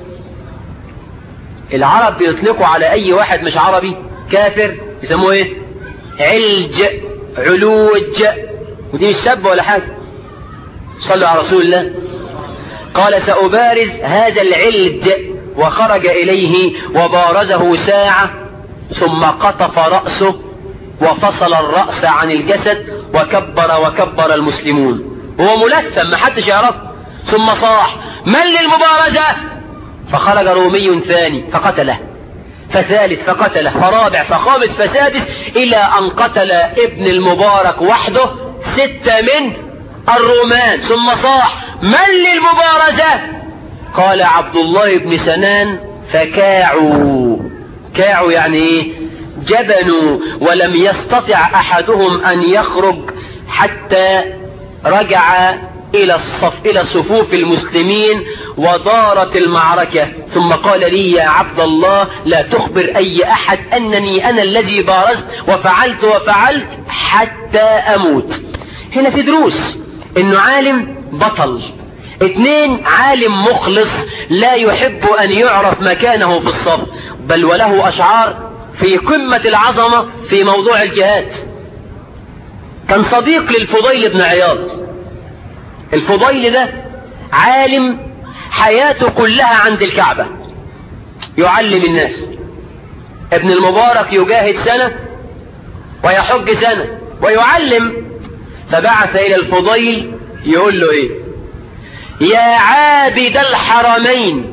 العرب بيطلقوا على أي واحد مش عربي كافر يسموه إيه علج علوج ودي مش سب ولا حاجة صلوا على رسول الله قال سأبارز هذا العلج وخرج إليه وبارزه ساعة ثم قطف رأسه وفصل الرأس عن الجسد وكبر وكبر المسلمون هو ملثم محدش يعرفه ثم صاح من للمبارزة فخرج رومي ثاني فقتله فثالث فقتله فرابع فخامس فسادس إلى أن قتل ابن المبارك وحده ستة من الرومان ثم صاح من للمبارزة قال عبد الله بن سنان فكاعوا كاعوا يعني ايه جبنوا ولم يستطع احدهم ان يخرج حتى رجع الى الصف الى صفوف المسلمين ودارت المعركة ثم قال لي يا عبد الله لا تخبر اي احد انني انا الذي بارزت وفعلت وفعلت حتى اموت هنا في دروس انه عالم بطل اثنين عالم مخلص لا يحب ان يعرف مكانه في الصف بل وله اشعار في قمة العظمة في موضوع الجهاد كان صديق للفضيل بن عياض الفضيل ده عالم حياته كلها عند الكعبة يعلم الناس ابن المبارك يجاهد سنة ويحج سنة ويعلم فبعث الى الفضيل يقول له ايه يا عابد الحرمين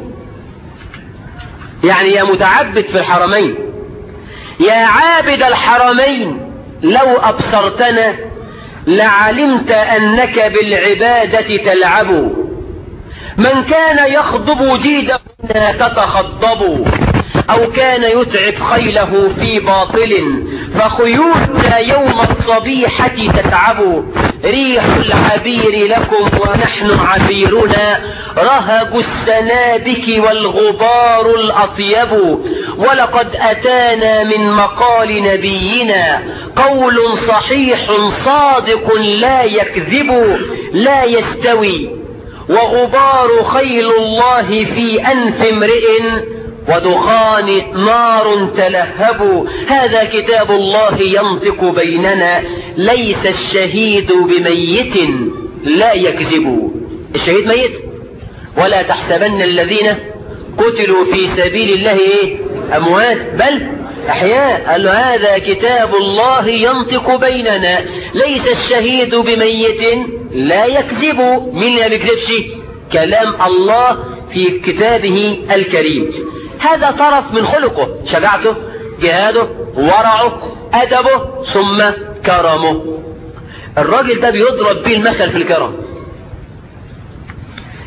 يعني يا متعبد في الحرمين يا عابد الحرمين لو أبصرتنا لعلمت أنك بالعبادة تلعب من كان يخضب جيده تتخضب أو كان يتعب خيله في باطل فخيولنا يوم الصبيحة تتعب ريح العبير لكم ونحن عبيرنا رهج السنابك والغبار الأطيب ولقد أتانا من مقال نبينا قول صحيح صادق لا يكذب لا يستوي وغبار خيل الله في أنف امرئ ودخان نار تلهب هذا كتاب الله ينطق بيننا ليس الشهيد بميت لا يكذب الشهيد ميت ولا تحسبن الذين قتلوا في سبيل الله إيه؟ أموات بل أحياء قال له هذا كتاب الله ينطق بيننا ليس الشهيد بميت لا يكذب من لا بيكذبش كلام الله في كتابه الكريم هذا طرف من خلقه شجاعته جهاده ورعه أدبه ثم كرمه الراجل ده بيضرب به المثل في الكرم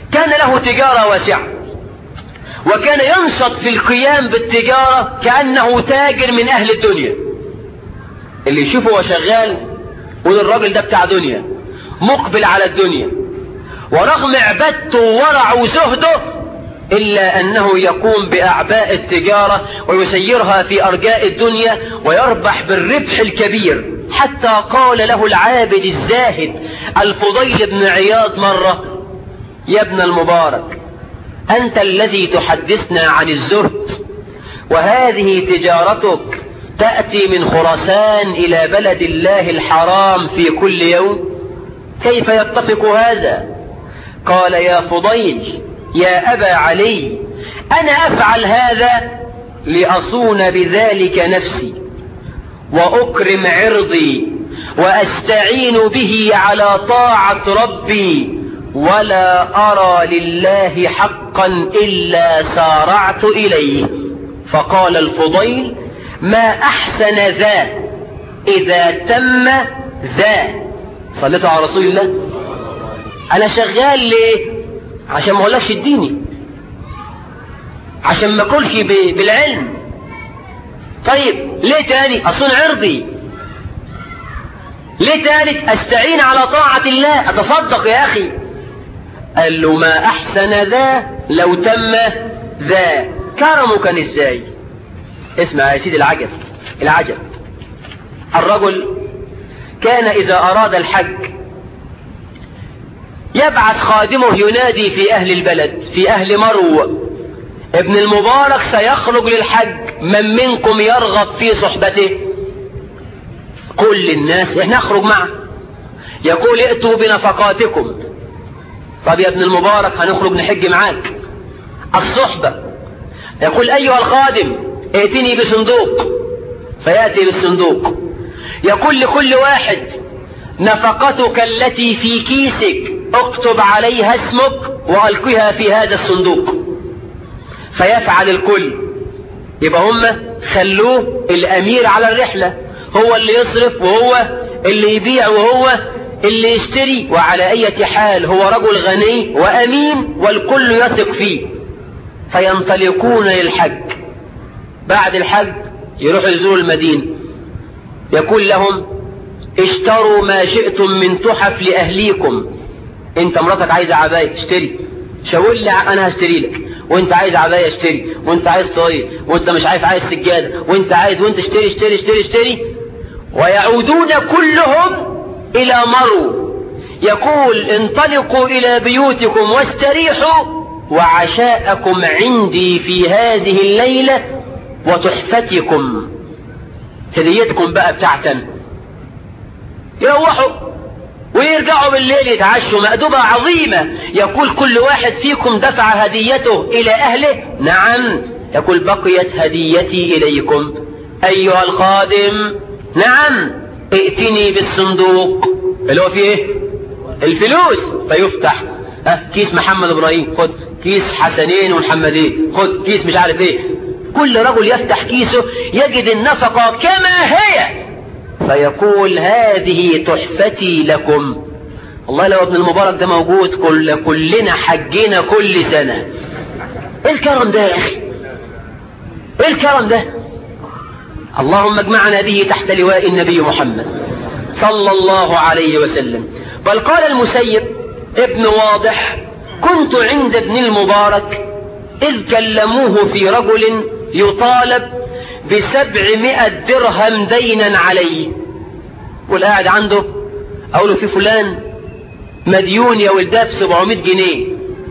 كان له تجارة واسعة وكان ينشط في القيام بالتجارة كأنه تاجر من أهل الدنيا اللي يشوفه هو شغال يقول الراجل ده بتاع دنيا مقبل على الدنيا ورغم عبادته وورعه وزهده إلا أنه يقوم بأعباء التجارة ويسيرها في أرجاء الدنيا ويربح بالربح الكبير حتى قال له العابد الزاهد الفضيل بن عياض مرة يا ابن المبارك أنت الذي تحدثنا عن الزهد وهذه تجارتك تأتي من خراسان إلى بلد الله الحرام في كل يوم كيف يتفق هذا قال يا فضيل يا أبا علي أنا أفعل هذا لأصون بذلك نفسي وأكرم عرضي وأستعين به على طاعة ربي ولا أرى لله حقا إلا سارعت إليه فقال الفضيل ما أحسن ذا إذا تم ذا صليت على رسول الله أنا شغال ليه عشان ما اقولكش اديني عشان ما اكلش بالعلم طيب ليه تاني اصون عرضي ليه تالت استعين على طاعة الله اتصدق يا اخي قال له ما احسن ذا لو تم ذا كرمه كان ازاي اسمع يا سيدي العجب العجب الرجل كان اذا اراد الحج يبعث خادمه ينادي في أهل البلد في أهل مرو ابن المبارك سيخرج للحج من منكم يرغب في صحبته كل الناس احنا نخرج معه يقول ائتوا بنفقاتكم طب يا ابن المبارك هنخرج نحج معاك الصحبة يقول أيها الخادم ائتني بصندوق فيأتي بالصندوق يقول لكل واحد نفقتك التي في كيسك اكتب عليها اسمك والقها في هذا الصندوق فيفعل الكل يبقى هم خلوه الامير على الرحلة هو اللي يصرف وهو اللي يبيع وهو اللي يشتري وعلى اية حال هو رجل غني وامين والكل يثق فيه فينطلقون للحج بعد الحج يروحوا يزوروا المدينة يقول لهم اشتروا ما شئتم من تحف لأهليكم انت مراتك عايزة عباية اشتري شاور لي انا هشتري لك وانت عايز عباية اشتري وانت عايز طريق وانت مش عارف عايز سجادة وانت عايز وانت اشتري اشتري اشتري اشتري ويعودون كلهم الى مرو يقول انطلقوا الى بيوتكم واستريحوا وعشاءكم عندي في هذه الليلة وتحفتكم هديتكم بقى بتاعتنا يروحوا ويرجعوا بالليل يتعشوا مأدبة عظيمة يقول كل واحد فيكم دفع هديته إلى أهله نعم يقول بقيت هديتي إليكم أيها الخادم نعم ائتني بالصندوق اللي هو فيه ايه الفلوس فيفتح ها كيس محمد ابراهيم خد كيس حسنين ومحمدين خد كيس مش عارف ايه كل رجل يفتح كيسه يجد النفقة كما هي فيقول هذه تحفتي لكم والله لو ابن المبارك ده موجود كل كلنا حجينا كل سنة ايه الكرم ده يا اخي ايه الكرم ده اللهم اجمعنا به تحت لواء النبي محمد صلى الله عليه وسلم بل قال المسيب ابن واضح كنت عند ابن المبارك إذ كلموه في رجل يطالب بسبعمائة درهم دينا عليه والقاعد عنده أقول له في فلان مديون يا ولداه بسبعمائة جنيه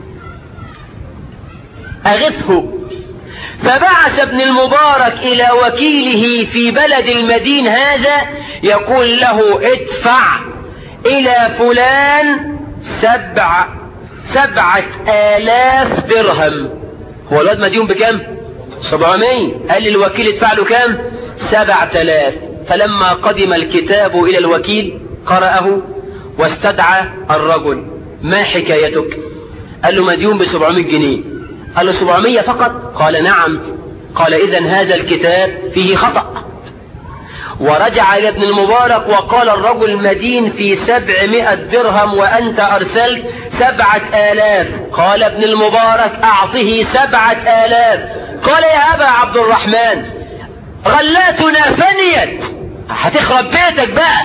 أغثه فبعث ابن المبارك إلى وكيله في بلد المدين هذا يقول له ادفع إلى فلان سبع سبعة آلاف درهم هو الواد مديون بكم سبعمية قال لي الوكيل ادفع له كم سبعة آلاف فلما قدم الكتاب إلى الوكيل قرأه واستدعى الرجل ما حكايتك قال له مديون بسبعمية جنيه قال له سبعمية فقط قال نعم قال إذا هذا الكتاب فيه خطأ ورجع إلى ابن المبارك وقال الرجل مدين في سبعمائة درهم وأنت أرسلت سبعة آلاف قال ابن المبارك أعطه سبعة آلاف قال يا أبا عبد الرحمن غلاتنا فنيت هتخرب بيتك بقى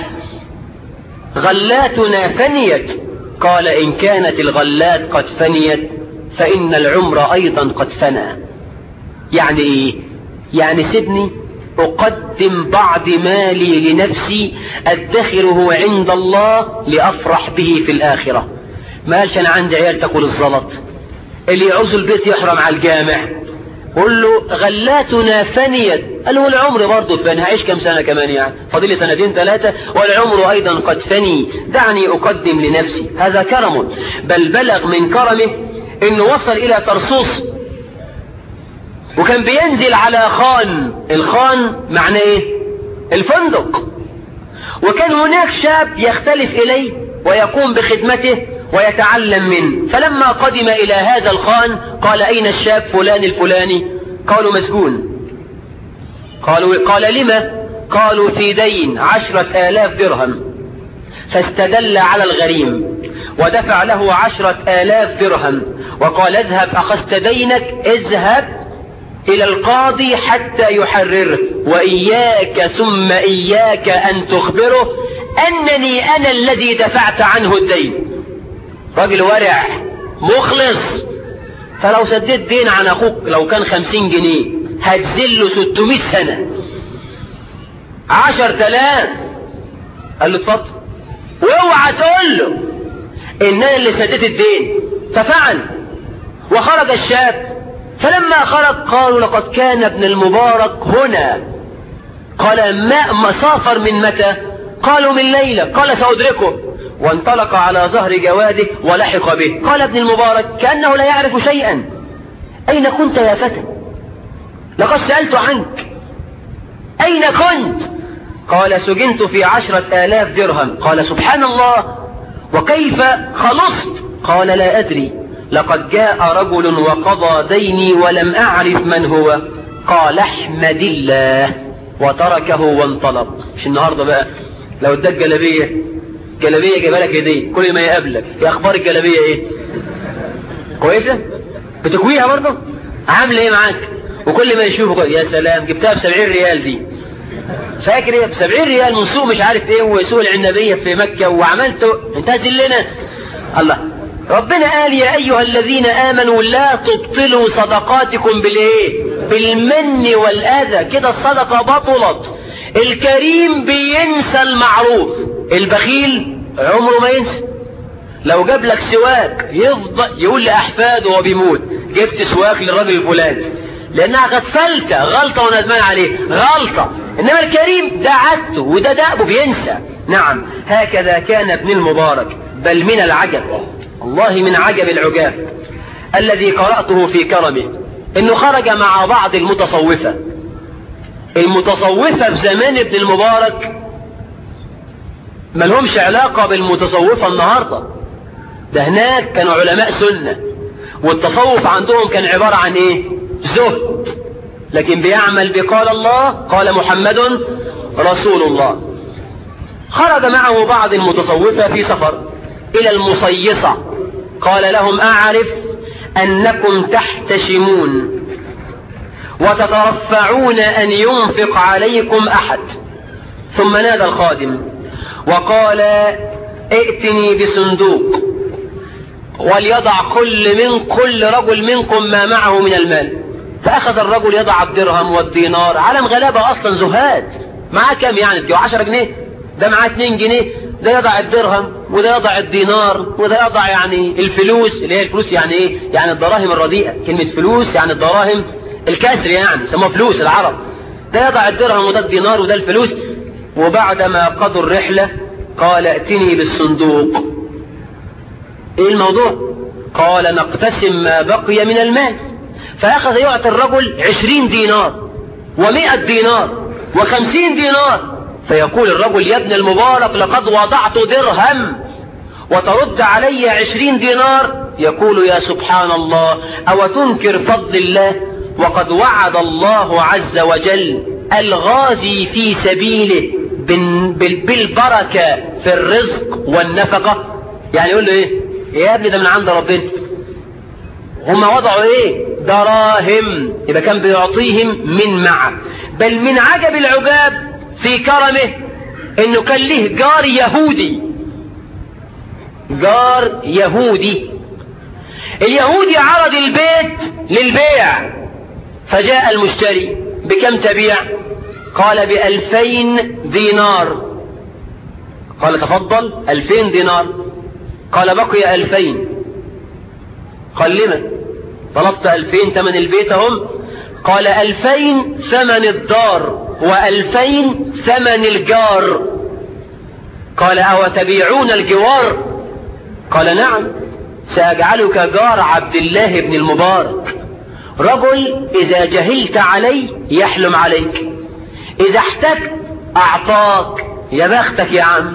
غلاتنا فنيت قال إن كانت الغلات قد فنيت فإن العمر أيضا قد فنى يعني إيه يعني سيبني أقدم بعض مالي لنفسي أدخره عند الله لأفرح به في الآخرة ما قالش أنا عندي عيال تاكل الزلط اللي يعوز البيت يحرم على الجامع قول له غلاتنا فنيت قال له العمر برضه فاني هعيش كم سنة كمان يعني فاضل لي سنتين ثلاثة والعمر أيضا قد فني دعني أقدم لنفسي هذا كرم بل بلغ من كرمه إنه وصل إلى ترسوس وكان بينزل على خان الخان معناه ايه الفندق وكان هناك شاب يختلف إليه ويقوم بخدمته ويتعلم منه فلما قدم إلى هذا الخان قال أين الشاب فلان الفلاني قالوا مسجون قالوا قال لما قالوا في دين عشرة آلاف درهم فاستدل على الغريم ودفع له عشرة آلاف درهم وقال اذهب أخذت دينك اذهب إلى القاضي حتى يحرره وإياك ثم إياك أن تخبره أنني أنا الذي دفعت عنه الدين راجل ورع مخلص فلو سددت دين عن أخوك لو كان خمسين جنيه هتزله ستمائة سنة عشر تلاف قال له اتفضل واوعى تقول له ان انا اللي سددت الدين ففعل وخرج الشاب فلما خرج قالوا لقد كان ابن المبارك هنا قال ما مسافر من متى قالوا من ليلة قال سأدركه وانطلق على ظهر جواده ولحق به قال ابن المبارك كأنه لا يعرف شيئا أين كنت يا فتى لقد سألت عنك أين كنت قال سجنت في عشرة آلاف درهم قال سبحان الله وكيف خلصت قال لا أدري لقد جاء رجل وقضى ديني ولم أعرف من هو قال احمد الله وتركه وانطلق مش النهاردة بقى لو اداك جلبية جلبية جايبه لك هدية كل ما يقابلك يا اخبار الجلبية ايه كويسة بتكويها برضه عامله ايه معاك وكل ما يشوفك يا سلام جبتها ب 70 ريال دي فاكر ايه ب 70 ريال من سوق مش عارف ايه وسوق العنبية في مكة وعملته انت لنا الله ربنا قال يا ايها الذين امنوا لا تبطلوا صدقاتكم بالايه بالمن والاذى كده الصدقة بطلت الكريم بينسى المعروف البخيل عمره ما ينسى لو جاب لك سواك يفضل يقول لاحفاده وهو بيموت جبت سواك للراجل الفلاني لانها غسلته غلطة وندمان عليه غلطة انما الكريم ده عادته وده دأبه بينسى نعم هكذا كان ابن المبارك بل من العجب والله من عجب العجاب الذي قرأته في كرمه انه خرج مع بعض المتصوفة المتصوفة في زمان ابن المبارك ما لهمش علاقة بالمتصوفة النهاردة ده هناك كانوا علماء سنة والتصوف عندهم كان عبارة عن ايه زهد لكن بيعمل بقال الله قال محمد رسول الله خرج معه بعض المتصوفة في سفر إلى المصيصة قال لهم أعرف أنكم تحتشمون وتترفعون أن ينفق عليكم أحد ثم نادى الخادم وقال ائتني بصندوق وليضع كل من كل رجل منكم ما معه من المال فأخذ الرجل يضع الدرهم والدينار عالم غلابة أصلا زهاد معاه كام يعني اديه 10 جنيه ده معاه 2 جنيه ده يضع الدرهم وده يضع الدينار وده يضع يعني الفلوس اللي هي الفلوس يعني ايه يعني الدراهم الرديئة كلمة فلوس يعني الدراهم الكسر يعني سموها فلوس العرب ده يضع الدرهم وده الدينار وده الفلوس وبعدما قضوا الرحلة قال ائتني بالصندوق ايه الموضوع قال نقتسم ما بقي من المال فأخذ يعطي الرجل عشرين دينار ومائة دينار وخمسين دينار فيقول الرجل يا ابن المبارك لقد وضعت درهم وترد علي عشرين دينار يقول يا سبحان الله أو تنكر فضل الله وقد وعد الله عز وجل الغازي في سبيله بالبركة في الرزق والنفقة يعني يقول له ايه يا ابني ده من عند ربنا هم وضعوا ايه دراهم يبقى كان بيعطيهم من معه بل من عجب العجاب في كرمه انه كان له جار يهودي جار يهودي اليهودي عرض البيت للبيع فجاء المشتري بكم تبيع قال بألفين دينار قال تفضل ألفين دينار قال بقي ألفين قال لما طلبت ألفين ثمن البيت هم قال ألفين ثمن الدار وألفين ثمن الجار قال أو تبيعون الجوار قال نعم سأجعلك جار عبد الله بن المبارك رجل إذا جهلت عليه يحلم عليك إذا احتجت أعطاك يا بختك يا عم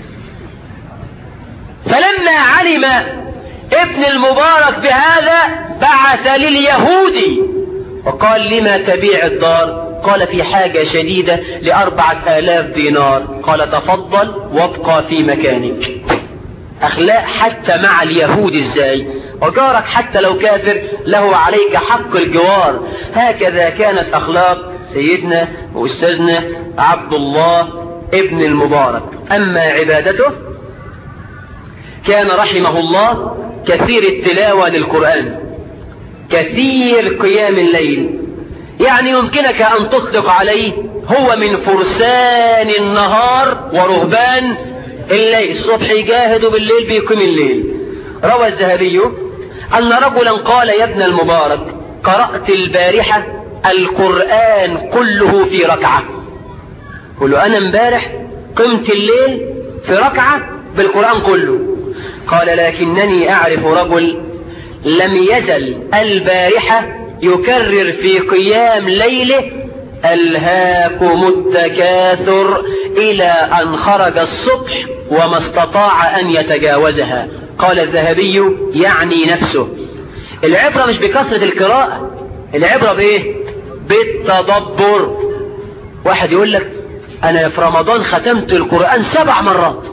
فلما علم ابن المبارك بهذا بعث لليهودي وقال لما تبيع الدار قال في حاجة شديدة لأربعة آلاف دينار قال تفضل وابقى في مكانك أخلاق حتى مع اليهود ازاي وجارك حتى لو كافر له عليك حق الجوار هكذا كانت أخلاق سيدنا وأستاذنا عبد الله ابن المبارك أما عبادته كان رحمه الله كثير التلاوة للقرآن كثير قيام الليل يعني يمكنك أن تصدق عليه هو من فرسان النهار ورهبان الليل الصبح يجاهد بالليل بيقيم الليل روى الذهبي أن رجلا قال يا ابن المبارك قرأت البارحة القرآن كله في ركعة قل له أنا امبارح قمت الليل في ركعة بالقرآن كله قال لكنني أعرف رجل لم يزل البارحة يكرر في قيام ليله ألهاكم التكاثر إلى أن خرج الصبح وما استطاع أن يتجاوزها قال الذهبي يعني نفسه العبرة مش بكثرة القراءة العبرة بإيه بالتدبر واحد يقول لك أنا في رمضان ختمت القرآن سبع مرات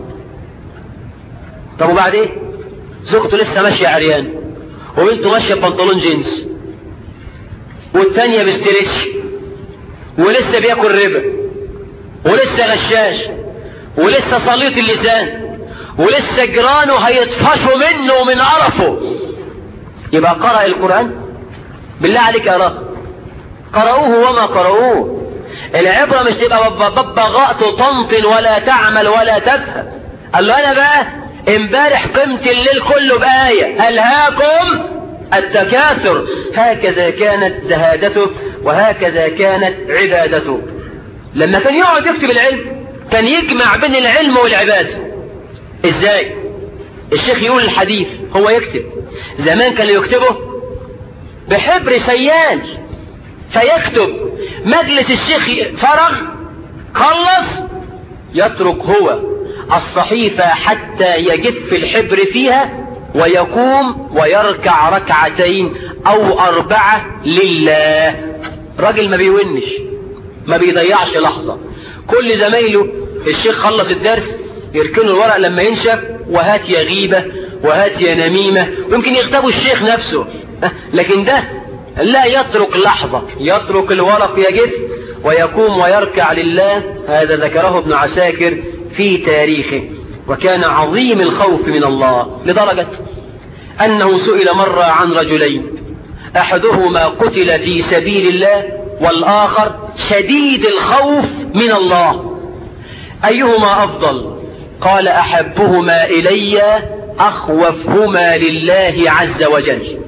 طب وبعدين إيه؟ زوجته لسه ماشية عريان وبنته ماشية ببنطلون جينز والتانية بستريتش ولسه بياكل ربا ولسه غشاش ولسه صليط اللسان ولسه جيرانه هيطفشوا منه ومن قرفه يبقى قرأ القرآن بالله عليك يا رب قرأوه وما قرأوه العبرة مش تبقى ببغاء تطنطن ولا تعمل ولا تفهم قال له انا بقى امبارح قمت الليل كله بآية ألهاكم التكاثر هكذا كانت زهادته وهكذا كانت عبادته لما كان يقعد يكتب العلم كان يجمع بين العلم والعبادة ازاي الشيخ يقول الحديث هو يكتب زمان كان يكتبه بحبر سيال فيكتب مجلس الشيخ فرغ خلص يترك هو الصحيفة حتى يجف الحبر فيها ويقوم ويركع ركعتين او اربعة لله راجل ما بيونش ما بيضيعش لحظة كل زمايله الشيخ خلص الدرس يركنوا الورق لما ينشف وهات يا غيبة وهات يا نميمة ويمكن يغتابوا الشيخ نفسه لكن ده لا يترك لحظة يترك الورق يجف ويقوم ويركع لله هذا ذكره ابن عساكر في تاريخه وكان عظيم الخوف من الله لدرجة أنه سئل مرة عن رجلين أحدهما قتل في سبيل الله والآخر شديد الخوف من الله أيهما أفضل قال أحبهما إلي أخوفهما لله عز وجل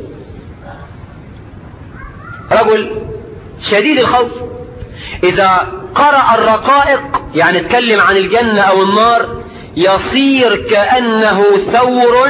رجل شديد الخوف إذا قرأ الرقائق يعني اتكلم عن الجنة أو النار يصير كأنه ثور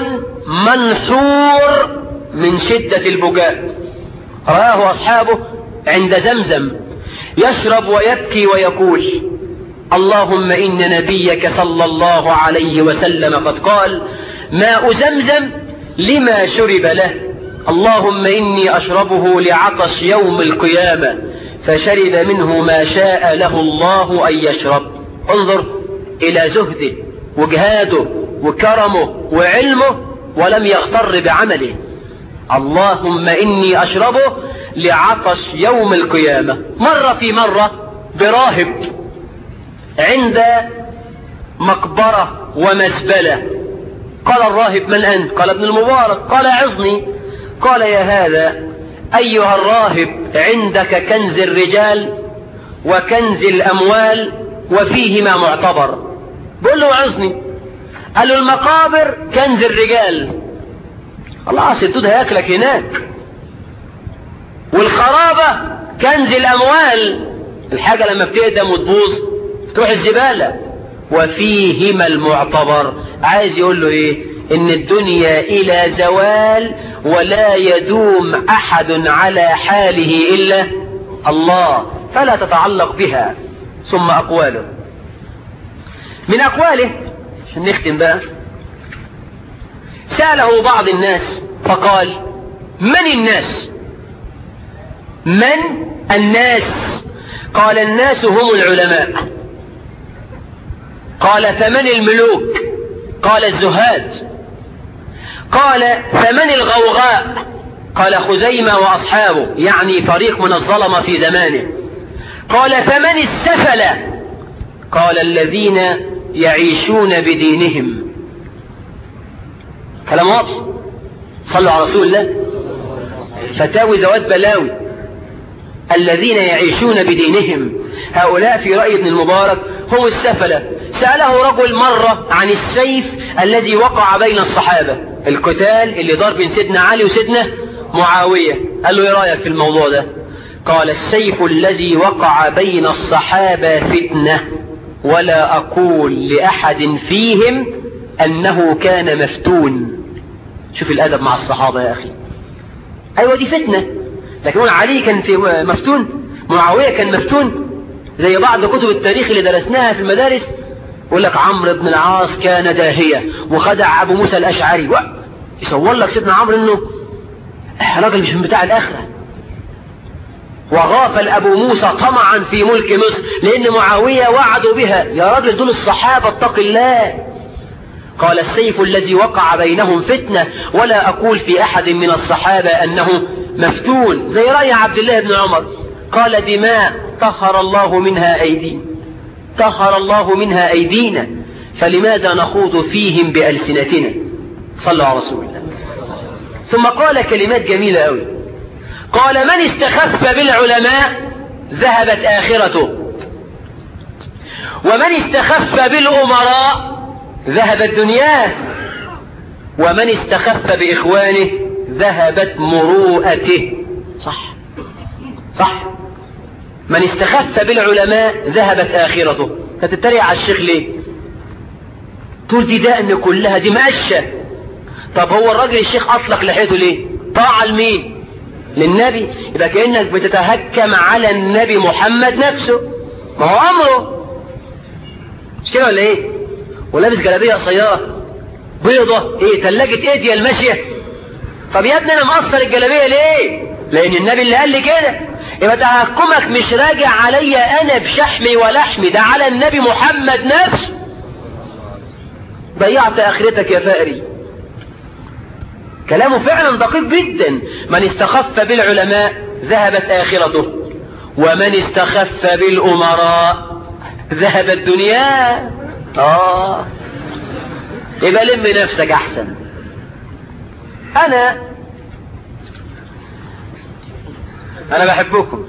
منثور من شدة البكاء رآه أصحابه عند زمزم يشرب ويبكي ويقول اللهم إن نبيك صلى الله عليه وسلم قد قال ماء زمزم لما شرب له اللهم إني أشربه لعطش يوم القيامة فشرب منه ما شاء له الله أن يشرب انظر إلى زهده وجهاده وكرمه وعلمه ولم يغتر بعمله اللهم إني أشربه لعطش يوم القيامة مرة في مرة براهب عند مقبرة ومزبلة قال الراهب من أنت قال ابن المبارك قال عظني قال يا هذا أيها الراهب عندك كنز الرجال وكنز الأموال وفيهما معتبر بقول له عظني قال له المقابر كنز الرجال خلاص الدود هياكلك هناك والخرابة كنز الأموال الحاجة لما بتقدم وتبوظ تروح الزبالة وفيهما المعتبر عايز يقول له ايه ان الدنيا الى زوال ولا يدوم احد على حاله الا الله فلا تتعلق بها ثم اقواله من اقواله عشان نختم بقى سأله بعض الناس فقال من الناس من الناس قال الناس هم العلماء قال فمن الملوك قال الزهاد قال فمن الغوغاء قال خزيمة وأصحابه يعني فريق من الظلمة في زمانه قال فمن السفلة قال الذين يعيشون بدينهم كلام واضح صلوا على رسول الله فتاوي زواد بلاوي الذين يعيشون بدينهم هؤلاء في رأي ابن المبارك هم السفلة سأله رجل مرة عن السيف الذي وقع بين الصحابة القتال اللي ضرب بين سيدنا علي وسيدنا معاوية قال له ايه رأيك في الموضوع ده قال السيف الذي وقع بين الصحابة فتنة ولا أقول لأحد فيهم أنه كان مفتون شوف الأدب مع الصحابة يا أخي أيوة دي فتنة لكن علي كان في مفتون معاوية كان مفتون زي بعض كتب التاريخ اللي درسناها في المدارس يقول لك عمرو بن العاص كان داهية وخدع أبو موسى الأشعري و... يصور لك سيدنا عمرو إنه راجل مش من بتاع الآخرة وغافل أبو موسى طمعا في ملك مصر لأن معاوية وعدوا بها يا راجل دول الصحابة اتق الله قال السيف الذي وقع بينهم فتنة ولا أقول في أحد من الصحابة أنه مفتون زي رأي عبد الله بن عمر قال دماء طهر الله منها أيدينا طهر الله منها أيدينا فلماذا نخوض فيهم بألسنتنا صلوا على رسول الله ثم قال كلمات جميلة أوي قال من استخف بالعلماء ذهبت آخرته ومن استخف بالأمراء ذهبت دنياه ومن استخف بإخوانه ذهبت مروءته صح صح من استخف بالعلماء ذهبت آخرته فتتريق على الشيخ ليه تقول دي دقن كلها دي مقشة طب هو الراجل الشيخ أطلق لحيته ليه طاعة لمين للنبي يبقى كأنك بتتهكم على النبي محمد نفسه ما هو أمره مش كده ولا ايه ولابس جلابية قصيرة بيضة ايه تلاجة ايديا الماشية طب يا ابني انا مقصر الجلابية ليه لان النبي اللي قال لي كده يبقى تهكمك مش راجع عليا انا بشحمي ولحمي ده على النبي محمد نفسه ضيعت اخرتك يا فاري كلامه فعلا دقيق جدا من استخف بالعلماء ذهبت اخرته ومن استخف بالامراء ذهبت دنياه اه يبقى لم نفسك احسن انا انا بحبكم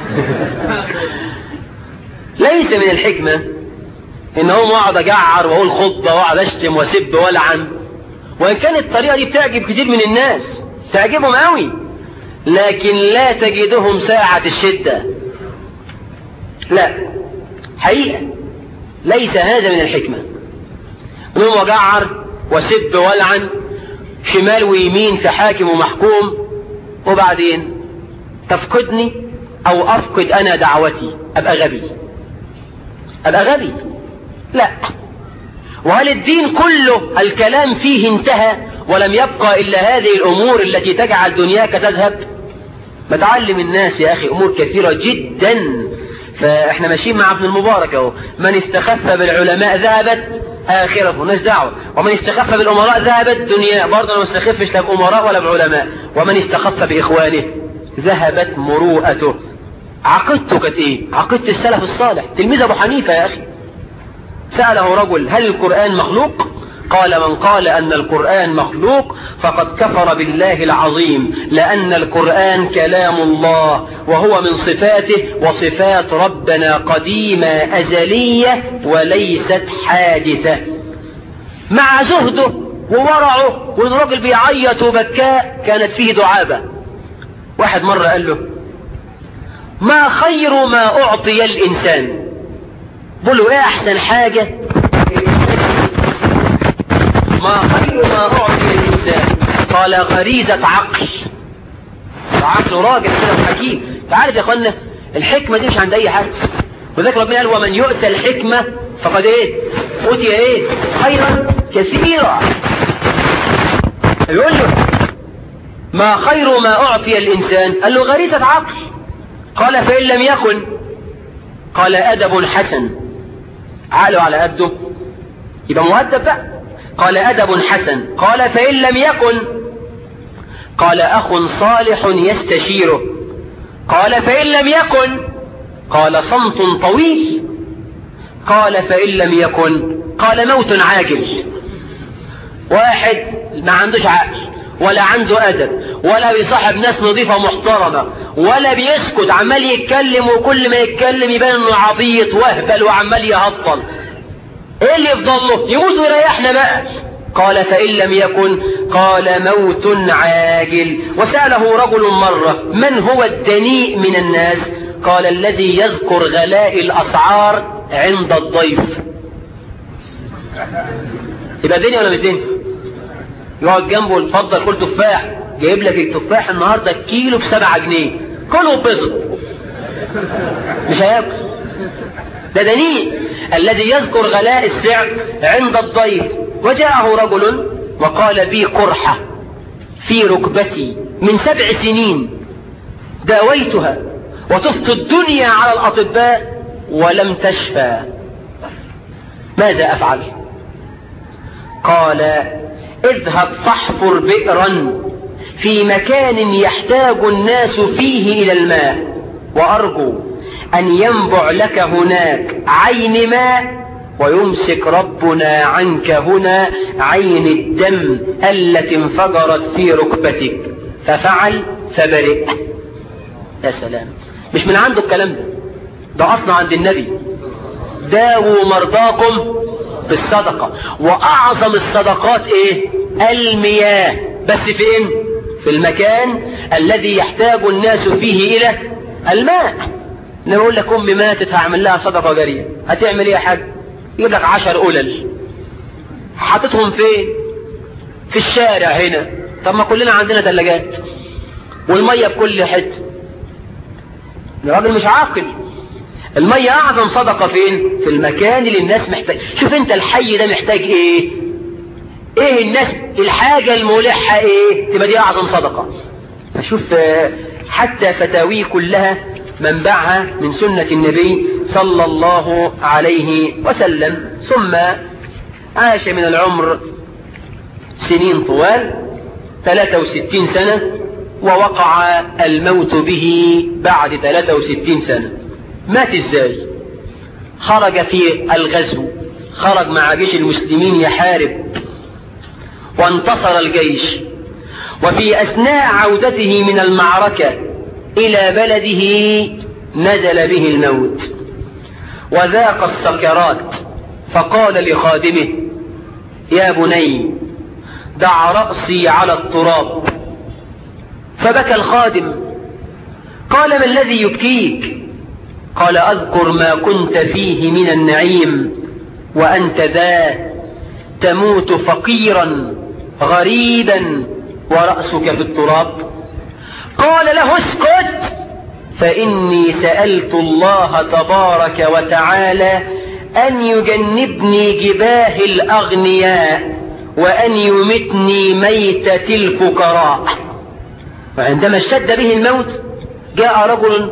ليس من الحكمة ان هم اقعد اجعر واقول خطبة واقعد اشتم واسب والعن وان كانت الطريقة دي بتعجب كتير من الناس تعجبهم قوي لكن لا تجدهم ساعة الشدة لا حقيقة ليس هذا من الحكمة انهم اجعر واسب والعن شمال ويمين في حاكم ومحكوم وبعدين تفقدني او افقد انا دعوتي ابقى غبي ابقى غبي لا وهل الدين كله الكلام فيه انتهى ولم يبقى الا هذه الامور التي تجعل دنياك تذهب بتعلم الناس يا أخي أمور كثيرة جدا فاحنا ماشيين مع ابن المبارك اهو من استخف بالعلماء ذهبت آخرته مالناش دعوة ومن استخف بالأمراء ذهبت دنيا برضه أنا ما استخفش لا بأمراء ولا بعلماء ومن استخف بإخوانه ذهبت مروءته عقيدته كانت إيه؟ عقيدة السلف الصالح تلميذ أبو حنيفة يا أخي سأله رجل هل القرآن مخلوق؟ قال من قال أن القرآن مخلوق فقد كفر بالله العظيم لأن القرآن كلام الله وهو من صفاته وصفات ربنا قديمة أزلية وليست حادثة مع زهده وورعه والراجل بيعيط وبكاء كانت فيه دعابة واحد مرة قال له ما خير ما أعطي الإنسان بقول له إيه أحسن حاجة ما خير ما أعطي الإنسان قال غريزة عقل عقل راجل كده حكيم تعرف يا أخوانا الحكمة دي مش عند أي حد وذلك ربنا قال ومن يؤتى الحكمة فقد إيه أوتي إيه خيرا كثيرا يقول له ما خير ما أعطي الإنسان قال له غريزة عقل قال فإن لم يكن قال أدب حسن عقله على قده يبقى مؤدب بقى قال أدب حسن قال فإن لم يكن قال أخ صالح يستشيره قال فإن لم يكن قال صمت طويل قال فإن لم يكن قال موت عاجل واحد ما عندوش عقل ولا عنده أدب ولا بيصاحب ناس نظيفة محترمة ولا بيسكت عمال يتكلم وكل ما يتكلم يبان انه عبيط وهبل وعمال يهطل ايه اللي يفضل له يموت ويريحنا بقى قال فإن لم يكن قال موت عاجل وسأله رجل مرة من هو الدنيء من الناس قال الذي يذكر غلاء الأسعار عند الضيف يبقى دنيا ولا مش دنيا يقعد جنبه اتفضل كل تفاح جايب لك التفاح النهارده كيلو بسبعة جنيه كله وبسط مش هياكل ده دنيء الذي يذكر غلاء السعر عند الضيف وجاءه رجل وقال بي قرحة في ركبتي من سبع سنين داويتها وطفت الدنيا على الأطباء ولم تشفى ماذا أفعل قال اذهب فاحفر بئرا في مكان يحتاج الناس فيه إلى الماء وأرجو أن ينبع لك هناك عين ماء ويمسك ربنا عنك هنا عين الدم التي انفجرت في ركبتك ففعل فبرئ يا سلام مش من عنده الكلام ده ده أصلا عند النبي داووا مرضاكم بالصدقة وأعظم الصدقات إيه المياه بس فين في المكان الذي يحتاج الناس فيه إلى الماء انا بقول لك امي ماتت هعمل لها صدقه جاريه هتعمل ايه يا حاج يجيب لك عشر قلل حاططهم فين في الشارع هنا طب ما كلنا عندنا ثلاجات والميه في كل حته الراجل مش عاقل الميه اعظم صدقه فين في المكان اللي الناس محتاج شوف انت الحي ده محتاج ايه ايه الناس الحاجه الملحه ايه تبقى دي اعظم صدقه فشوف حتى فتاويه كلها منبعها من سنة النبي صلى الله عليه وسلم ثم عاش من العمر سنين طوال 63 سنة ووقع الموت به بعد 63 سنة مات ازاي خرج في الغزو خرج مع جيش المسلمين يحارب وانتصر الجيش وفي أثناء عودته من المعركة إلى بلده نزل به الموت وذاق السكرات فقال لخادمه يا بني دع رأسي على التراب فبكى الخادم قال ما الذي يبكيك قال أذكر ما كنت فيه من النعيم وأنت ذا تموت فقيرا غريبا ورأسك في التراب قال له اسكت فإني سألت الله تبارك وتعالى أن يجنبني جباه الأغنياء وأن يمتني ميتة الفقراء وعندما اشتد به الموت جاء رجل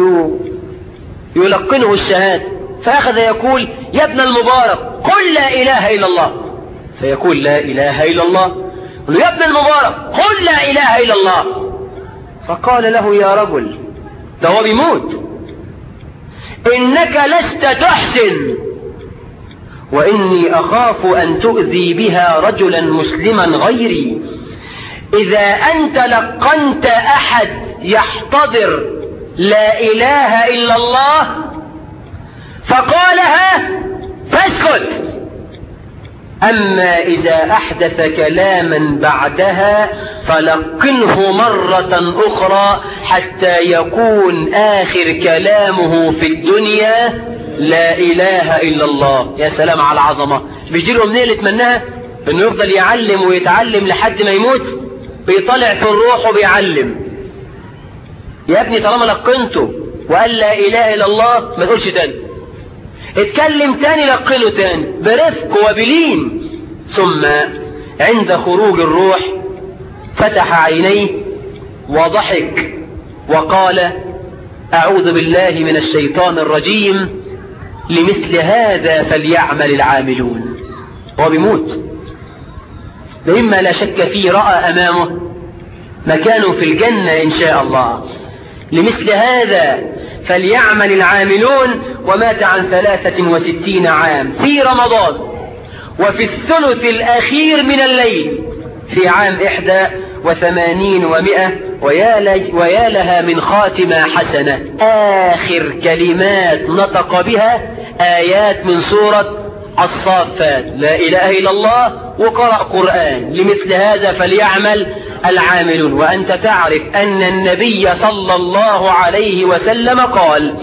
يلقنه الشهادة فأخذ يقول يا ابن المبارك قل لا إله إلا الله فيقول لا إله إلا الله قل يا ابن المبارك قل لا إله إلا الله فقال له يا رجل ده هو بيموت إنك لست تحسن وإني أخاف أن تؤذي بها رجلا مسلما غيري إذا أنت لقنت أحد يحتضر لا إله إلا الله فقالها فاسكت أما إذا أحدث كلاما بعدها فلقنه مرة أخرى حتى يكون آخر كلامه في الدنيا لا إله إلا الله يا سلام على العظمة بيجي له منين اللي يتمناها انه يفضل يعلم ويتعلم لحد ما يموت بيطلع في الروح وبيعلم يا ابني طالما لقنته وقال لا إله إلا الله ما تقولش تاني اتكلم تاني لقنه تاني برفق وبلين ثم عند خروج الروح فتح عينيه وضحك وقال أعوذ بالله من الشيطان الرجيم لمثل هذا فليعمل العاملون هو بيموت مما لا شك فيه رأى أمامه مكانه في الجنة إن شاء الله لمثل هذا فليعمل العاملون ومات عن ثلاثة وستين عام في رمضان وفي الثلث الأخير من الليل في عام إحدى وثمانين ومئة ويا لها من خاتمة حسنة آخر كلمات نطق بها آيات من سورة الصافات لا إله إلا الله وقرأ قرآن لمثل هذا فليعمل العاملون وأنت تعرف أن النبي صلى الله عليه وسلم قال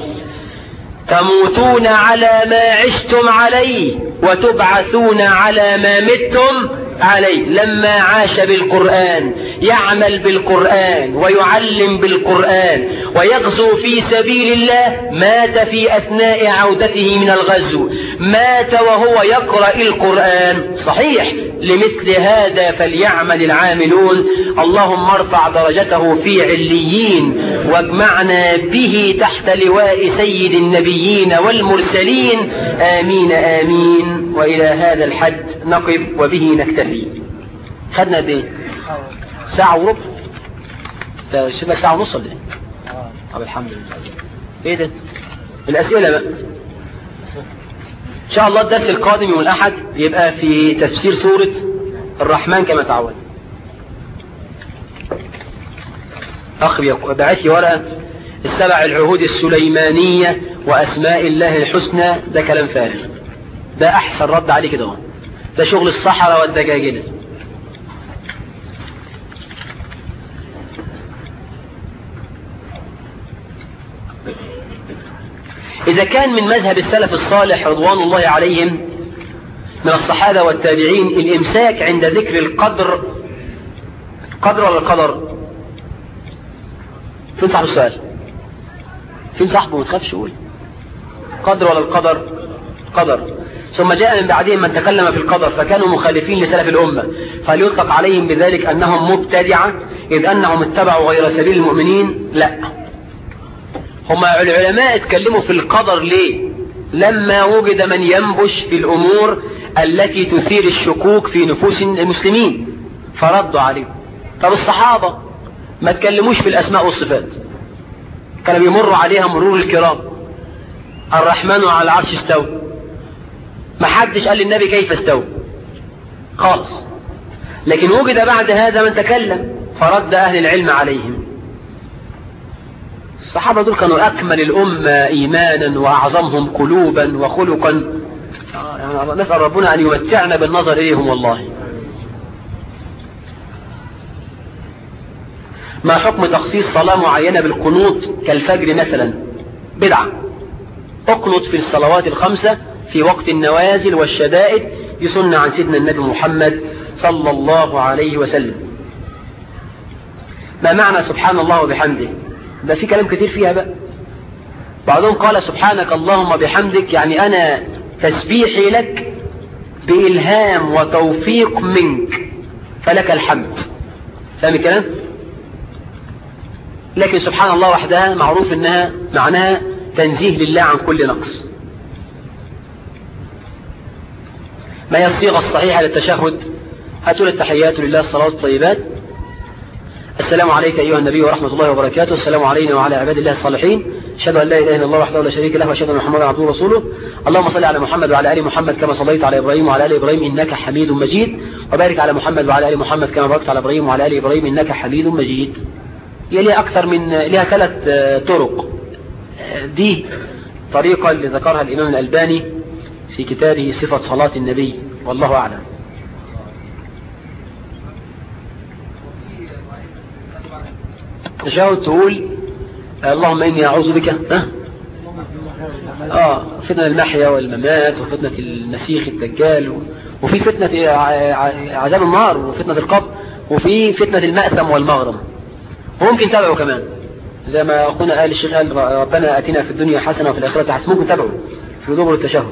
تموتون على ما عشتم عليه وتبعثون على ما متم عليه لما عاش بالقرآن يعمل بالقرآن ويعلم بالقرآن ويغزو في سبيل الله مات في أثناء عودته من الغزو مات وهو يقرأ القرآن صحيح لمثل هذا فليعمل العاملون اللهم ارفع درجته في عليين واجمعنا به تحت لواء سيد النبيين والمرسلين آمين آمين وإلى هذا الحد نقف وبه نكتفي خدنا قد ايه ساعة وربع ده شوف لك ساعة ونص ولا ايه طب الحمد لله ايه ده الاسئلة بقى ان شاء الله الدرس القادم يوم الاحد يبقى في تفسير سورة الرحمن كما تعود اخ بعث لي ورقة السبع العهود السليمانية واسماء الله الحسنى ده كلام فارغ ده احسن رد عليه كده ده شغل الصحراء والدجاجلة إذا كان من مذهب السلف الصالح رضوان الله عليهم من الصحابة والتابعين الإمساك عند ذكر القدر قدر ولا القدر فين صاحب السؤال فين صاحبه ما تخافش قول قدر ولا القدر قدر ثم جاء من بعدهم من تكلم في القدر فكانوا مخالفين لسلف الأمة فليطلق عليهم بذلك أنهم مبتدعة إذ أنهم اتبعوا غير سبيل المؤمنين لا هم العلماء اتكلموا في القدر ليه لما وجد من ينبش في الأمور التي تثير الشكوك في نفوس المسلمين فردوا عليه طب الصحابة ما تكلموش في الأسماء والصفات كانوا بيمروا عليها مرور الكرام الرحمن على العرش استوى ما حدش قال للنبي كيف استوى خالص لكن وجد بعد هذا من تكلم فرد أهل العلم عليهم الصحابة دول كانوا أكمل الأمة إيمانا وأعظمهم قلوبا وخلقا يعني نسأل ربنا أن يمتعنا بالنظر إليهم والله ما حكم تخصيص صلاة معينة بالقنوط كالفجر مثلا بدعة اقنط في الصلوات الخمسة في وقت النوازل والشدائد يسن عن سيدنا النبي محمد صلى الله عليه وسلم ما معنى سبحان الله وبحمده ده في كلام كتير فيها بقى بعضهم قال سبحانك اللهم بحمدك يعني أنا تسبيحي لك بإلهام وتوفيق منك فلك الحمد فاهم الكلام لكن سبحان الله وحدها معروف انها معناها تنزيه لله عن كل نقص ما هي الصيغة الصحيحة للتشهد هاتوا التحيات لله الصلاة والطيبات السلام عليك أيها النبي ورحمة الله وبركاته السلام علينا وعلى عباد الله الصالحين أشهد أن لا إله إلا الله وحده لا شريك له وأشهد أن محمدا عبده ورسوله اللهم صل على محمد وعلى آل محمد كما صليت على إبراهيم وعلى آل إبراهيم إنك حميد مجيد وبارك على محمد وعلى آل محمد كما باركت على إبراهيم وعلى آل إبراهيم إنك حميد مجيد هي لها أكثر من لها ثلاث طرق دي طريقة اللي ذكرها الإمام الألباني في كتابه صفة صلاة النبي والله أعلم تشاهد تقول اللهم إني أعوذ بك ها آه فتنة المحيا والممات وفتنة المسيح الدجال وفي فتنة عذاب النار وفتنة القبر وفي فتنة المأثم والمغرم وممكن تابعه كمان زي ما أخونا قال الشيخ قال ربنا أتنا في الدنيا حسنة وفي الآخرة حسنة ممكن تابعه في دبر التشهد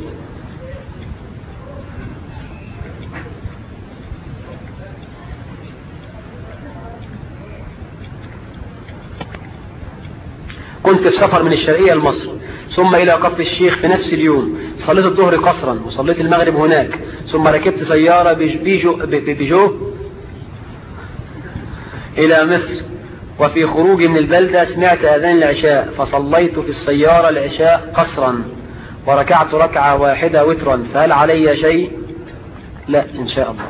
كنت في سفر من الشرقية لمصر ثم إلى قف الشيخ في نفس اليوم صليت الظهر قصرا وصليت المغرب هناك ثم ركبت سيارة بيجو, بيجو إلى مصر وفي خروجي من البلدة سمعت أذان العشاء فصليت في السيارة العشاء قصرا وركعت ركعة واحدة وترا فهل علي شيء لا إن شاء الله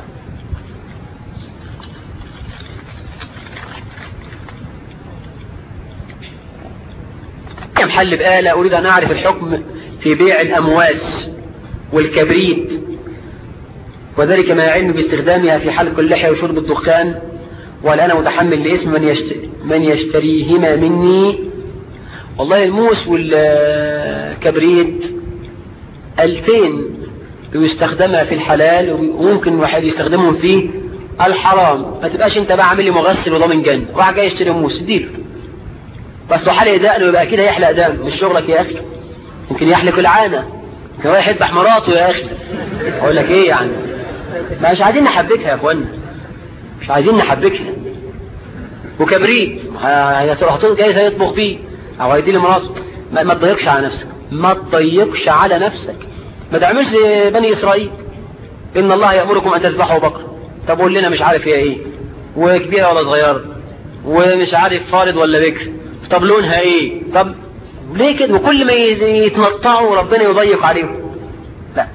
محل بقالة أريد أن أعرف الحكم في بيع الأمواس والكبريت وذلك ما علم باستخدامها في حلق اللحية وشرب الدخان وهل أنا متحمل لاسم من, يشتري من يشتريهما مني والله الموس والكبريت ألفين بيستخدمها في الحلال وممكن واحد يستخدمهم في الحرام ما تبقاش انت بقى عامل لي مغسل وضامن جنة واحد جاي يشتري موس اديله بس لو حلق دقنه يبقى كده يحلق دقنه مش شغلك يا اخي ممكن يحلق العانة ممكن رايح يذبح مراته يا اخي اقول لك ايه يعني مش عايزين نحبكها يا اخوانا مش عايزين نحبكها وكبريت هتروح جاي يطبخ بيه او هيدي لي مراته ما, ما تضيقش على نفسك ما تضيقش على نفسك ما تعملش زي بني اسرائيل ان الله يامركم ان تذبحوا بقره طب قول لنا مش عارف هي ايه وكبيره ولا صغيره ومش عارف فارض ولا بكر طب لونها ايه طب ليه كده وكل ما يتنطعوا ربنا يضيق عليهم لا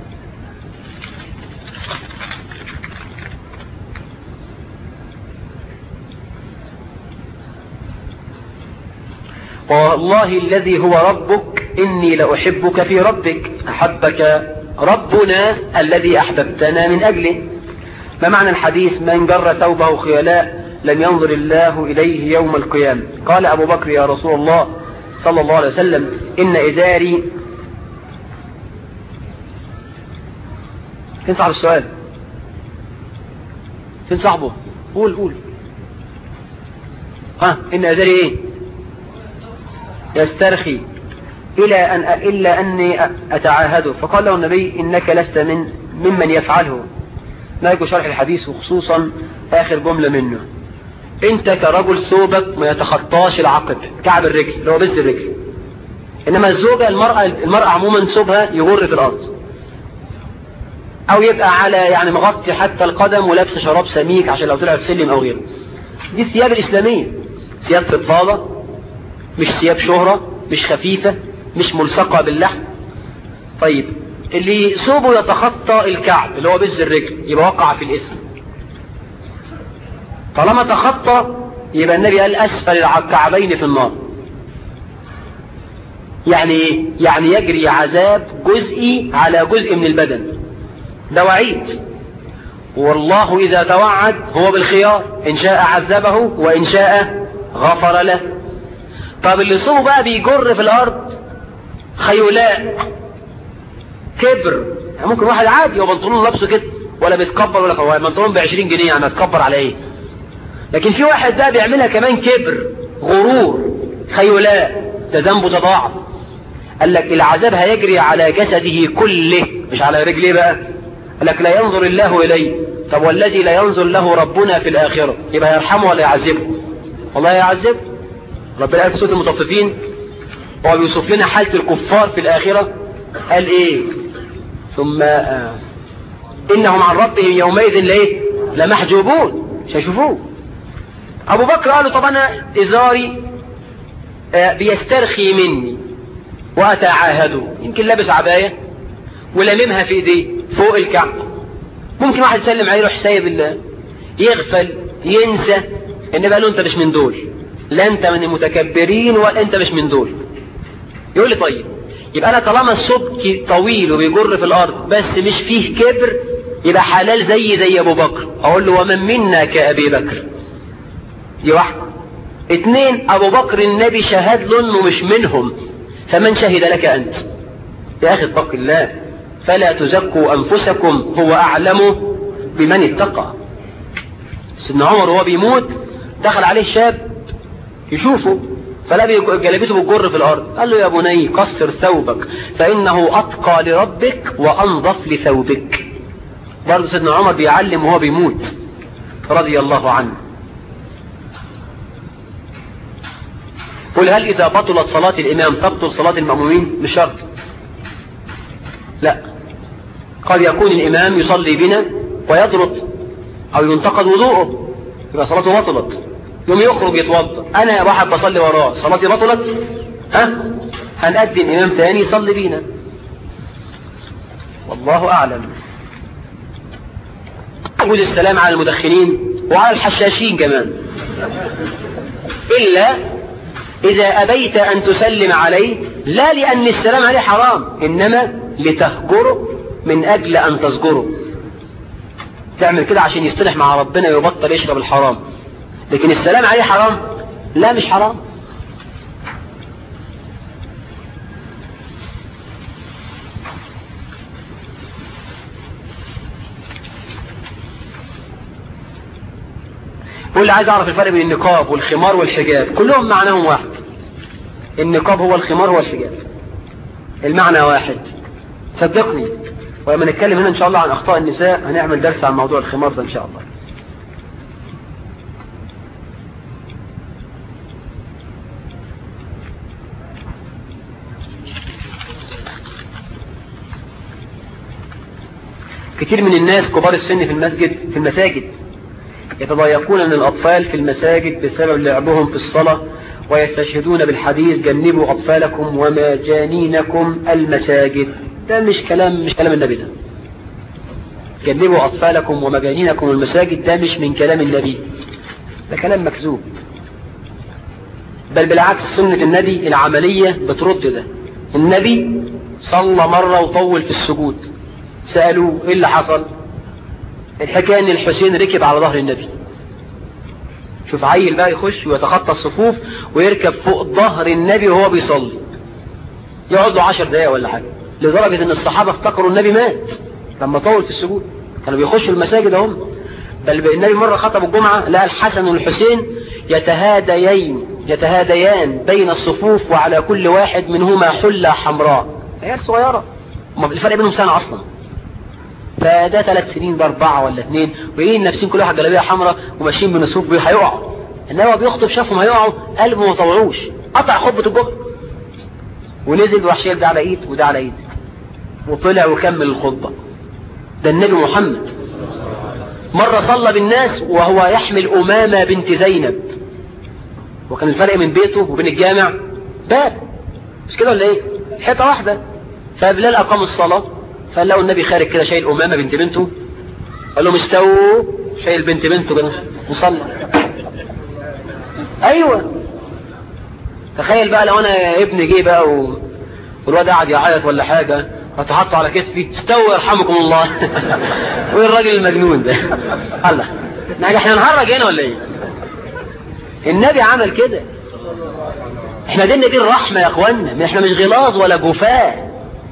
والله الذي هو ربك إني لأحبك في ربك أحبك ربنا الذي أحببتنا من أجله ما معنى الحديث من جر ثوبه خيلاء لم ينظر الله إليه يوم القيامة قال أبو بكر يا رسول الله صلى الله عليه وسلم إن إزاري فين صاحب السؤال فين صاحبه قول قول ها إن إزاري إيه يسترخي إلى أن إلا أني أتعاهده فقال له النبي إنك لست من ممن يفعله نرجو شرح الحديث وخصوصا آخر جملة منه انت كرجل ثوبك ما يتخطاش العقب كعب الرجل اللي هو بز الرجل انما الزوجة المرأة المرأة عموما ثوبها يغر في الارض او يبقى على يعني مغطي حتى القدم ولابسه شراب سميك عشان لو طلعت سلم او غيره دي الثياب الاسلامية ثياب فضفاضة مش ثياب شهرة مش خفيفة مش ملصقة باللحم طيب اللي ثوبه يتخطى الكعب اللي هو بز الرجل يبقى وقع في الاسم طالما تخطى يبقى النبي قال أسفل الكعبين في النار يعني ايه؟ يعني يجري عذاب جزئي على جزء من البدن ده وعيد والله إذا توعد هو بالخيار إن شاء عذبه وإن شاء غفر له طب اللي صوبه بقى بيجر في الأرض خيولاء كبر يعني ممكن واحد عادي هو بنطلون لابسه كده ولا بيتكبر ولا هو بنطلون ب 20 جنيه يعني اتكبر على ايه لكن في واحد بقى بيعملها كمان كبر غرور خيولاء ده ذنبه تضاعف قال لك العذاب هيجري على جسده كله مش على رجليه بقى قال لك لا ينظر الله إليه طب والذي لا ينظر له ربنا في الآخرة يبقى يرحمه ولا يعذبه والله يعذبه ربنا قال في سورة المطففين هو بيوصف لنا حالة الكفار في الآخرة قال ايه ثم آه إنهم عن ربهم يومئذ ليه لمحجوبون مش هيشوفوه أبو بكر قال له طب أنا إزاري آه بيسترخي مني وأتعاهده يمكن لابس عباية ولممها في إيديه فوق الكعب ممكن واحد يسلم عليه يروح سايب الله يغفل ينسى ان بقى له انت مش من دول لا انت من المتكبرين ولا انت مش من دول يقول لي طيب يبقى انا طالما السبك طويل وبيجر في الارض بس مش فيه كبر يبقى حلال زي زي ابو بكر اقول له ومن منا كابي بكر دي واحده اتنين ابو بكر النبي شهد له انه مش منهم فمن شهد لك انت يا اخي اتق الله فلا تزكوا انفسكم هو اعلم بمن اتقى سيدنا عمر وهو بيموت دخل عليه شاب يشوفه فلا جلبته بالجر في الارض قال له يا بني قصر ثوبك فانه اتقى لربك وانظف لثوبك برضه سيدنا عمر بيعلم وهو بيموت رضي الله عنه قل هل اذا بطلت صلاة الامام تبطل صلاة المأمومين مش شرط لا قد يكون الامام يصلي بنا ويضرط او ينتقد وضوءه يبقى صلاته بطلت يوم يخرج يتوضا انا واحد بصلي وراه صلاتي بطلت ها هنقدم امام ثاني يصلي بينا والله اعلم اقول السلام على المدخنين وعلى الحشاشين كمان الا اذا ابيت ان تسلم عليه لا لان السلام عليه حرام انما لتهجره من اجل ان تزجره تعمل كده عشان يصطلح مع ربنا ويبطل يشرب الحرام لكن السلام عليه حرام لا مش حرام واللي عايز اعرف الفرق بين النقاب والخمار والحجاب كلهم معناهم واحد النقاب هو الخمار هو الحجاب المعنى واحد صدقني ولما نتكلم هنا ان شاء الله عن اخطاء النساء هنعمل درس عن موضوع الخمار ده ان شاء الله كتير من الناس كبار السن في المسجد في المساجد يتضايقون من الأطفال في المساجد بسبب لعبهم في الصلاة ويستشهدون بالحديث جنبوا أطفالكم ومجانينكم المساجد ده مش كلام مش كلام النبي ده جنبوا أطفالكم ومجانينكم المساجد ده مش من كلام النبي ده كلام مكذوب بل بالعكس سنة النبي العملية بترد ده النبي صلى مرة وطول في السجود سألوه ايه اللي حصل الحكاية ان الحسين ركب على ظهر النبي شوف عيل بقى يخش ويتخطى الصفوف ويركب فوق ظهر النبي وهو بيصلي يقعد له عشر دقايق ولا حاجة لدرجة ان الصحابة افتكروا النبي مات لما طول في السجود كانوا بيخشوا المساجد هم بل النبي مرة خطب الجمعة لقى الحسن والحسين يتهاديين يتهاديان بين الصفوف وعلى كل واحد منهما حلة حمراء عيال صغيرة الفرق بينهم سنة أصلا فده ثلاث سنين ده أربعة ولا اثنين وإيه نفسين كل واحد جلابية حمراء وماشيين بين الصفوف هيقعوا إنما هو بيخطب شافهم هيقعوا قلبه ما طوعوش قطع خطبة الجمعة ونزل وراح شايل ده على ايد وده على ايد وطلع وكمل الخطبة ده النبي محمد مرة صلى بالناس وهو يحمل أمامة بنت زينب وكان الفرق من بيته وبين الجامع باب مش كده ولا ايه حيطة واحدة فبلال أقام الصلاة فقال له النبي خارج كده شايل أمامة بنت بنته قال لهم استووا شايل بنت بنته كده مصلى أيوة تخيل بقى لو أنا ابني جه بقى و... والواد قاعد يعيط ولا حاجة فتحط على كتفي استووا يرحمكم الله وين الراجل المجنون ده الله احنا نهرج هنا ولا ايه النبي عمل كده احنا ديننا دي الرحمة يا اخوانا احنا مش غلاظ ولا جفاء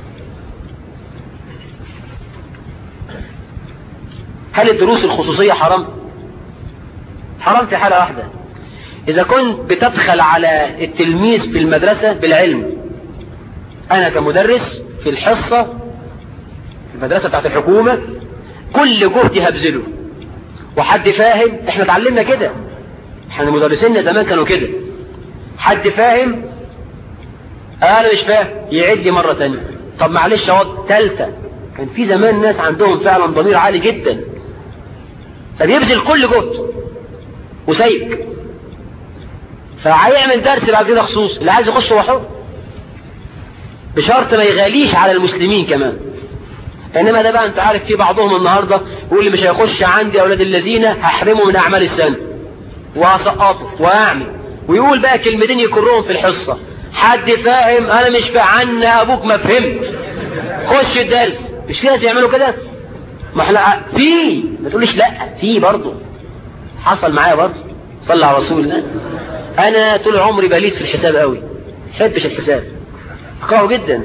هل الدروس الخصوصية حرام حرام في حالة واحدة اذا كنت بتبخل على التلميذ في المدرسة بالعلم انا كمدرس في الحصة المدرسة بتاعت الحكومة كل جهدي هبذله وحد فاهم احنا اتعلمنا كده احنا مدرسينا زمان كانوا كده حد فاهم انا مش فاهم يعيد لي مرة تانية طب معلش اهو تالتة كان في زمان ناس عندهم فعلا ضمير عالي جدا فبيبذل كل جهد وسيك فهيعمل درس بعد كده خصوص اللي عايز يخش هو حر بشرط ما يغاليش على المسلمين كمان انما ده بقى انت عارف في بعضهم النهارده يقول لي مش هيخش عندي اولاد الذين هحرمه من اعمال السنه وهسقطه واعمل ويقول بقى كلمتين يكرهم في الحصه حد فاهم انا مش فاهم ابوك ما فهمت خش الدرس مش في ناس بيعملوا كده ما احنا في ما تقوليش لا في برضه حصل معايا برضه صلى على رسول الله انا طول عمري بليد في الحساب قوي حبش الحساب اكرهه جدا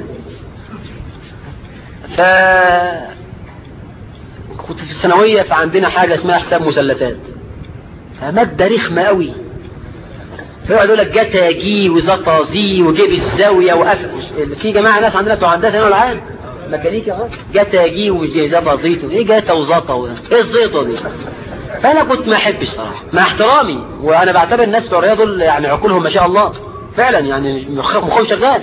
ف كنت في الثانوية فعندنا حاجة اسمها حساب مثلثات فمادة رخمة قوي فيقعد يقول لك جتا جي وزتا زي وجيب الزاوية وقف في جماعة ناس عندنا بتوع هندسة هنا العام ميكانيكا اهو جتا جي وزتا زيتو ايه جتا وزتا و... ايه الزيطة دي فانا كنت ما احبش صراحة مع احترامي وانا بعتبر الناس بتوع الرياضة دول يعني عقولهم ما شاء الله فعلا يعني مخهم شغال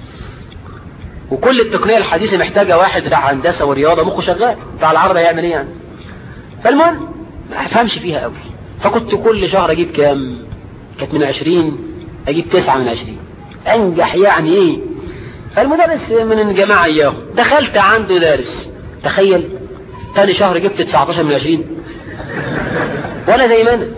وكل التقنية الحديثة محتاجة واحد بتاع هندسة ورياضة مخه شغال بتاع العربي هيعمل ايه يعني فالمهم ما افهمش فيها قوي فكنت كل شهر اجيب كام كانت من عشرين اجيب تسعة من عشرين انجح يعني ايه فالمدرس من الجماعة اياه دخلت عنده دارس تخيل تاني شهر جبت 19 من 20 ولا زي ما انا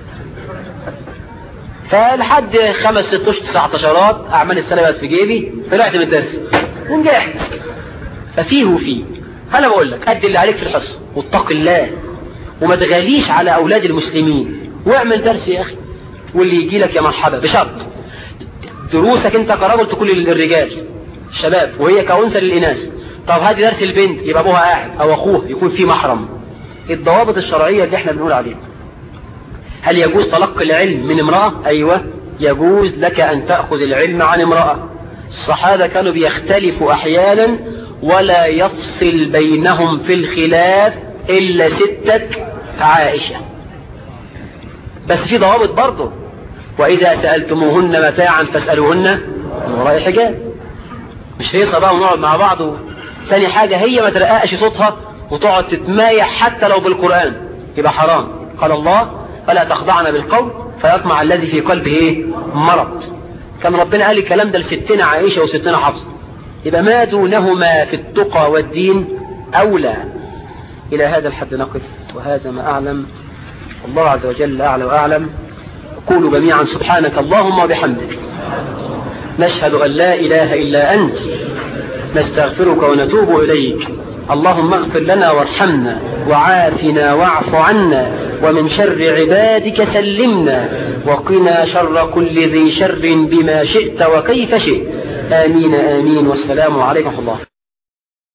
فلحد خمس ست اشهر تسع عشرات اعمال السنه بقت في جيبي طلعت من الدرس ونجحت ففيه وفيه انا بقول لك ادي اللي عليك في الحصه واتق الله وما تغاليش على اولاد المسلمين واعمل درس يا اخي واللي يجي لك يا مرحبا بشرط دروسك انت كرجل تكون للرجال الشباب وهي كأنثى للإناث طب هذه درس البنت يبقى ابوها قاعد او اخوه يكون في محرم الضوابط الشرعية اللي احنا بنقول عليها هل يجوز تلقي العلم من امرأة ايوه يجوز لك ان تأخذ العلم عن امرأة الصحابة كانوا بيختلفوا احيانا ولا يفصل بينهم في الخلاف الا ستة عائشة بس في ضوابط برضه واذا سألتموهن متاعا فاسألوهن من وراء حجاب مش هيصة بقى ونقعد مع بعض و... تاني حاجة هي ما ترققش صوتها وتقعد تتمايح حتى لو بالقرآن يبقى حرام قال الله فلا تخضعن بالقول فيطمع الذي في قلبه ايه مرض كان ربنا قال الكلام ده لستنا عائشة وستنا حفصة يبقى ما دونهما في التقى والدين أولى إلى هذا الحد نقف وهذا ما أعلم الله عز وجل أعلى وأعلم قولوا جميعا سبحانك اللهم وبحمدك نشهد أن لا إله إلا أنت نستغفرك ونتوب إليك اللهم اغفر لنا وارحمنا وعافنا واعف عنا ومن شر عبادك سلمنا وقنا شر كل ذي شر بما شئت وكيف شئت آمين آمين والسلام عليكم ورحمة الله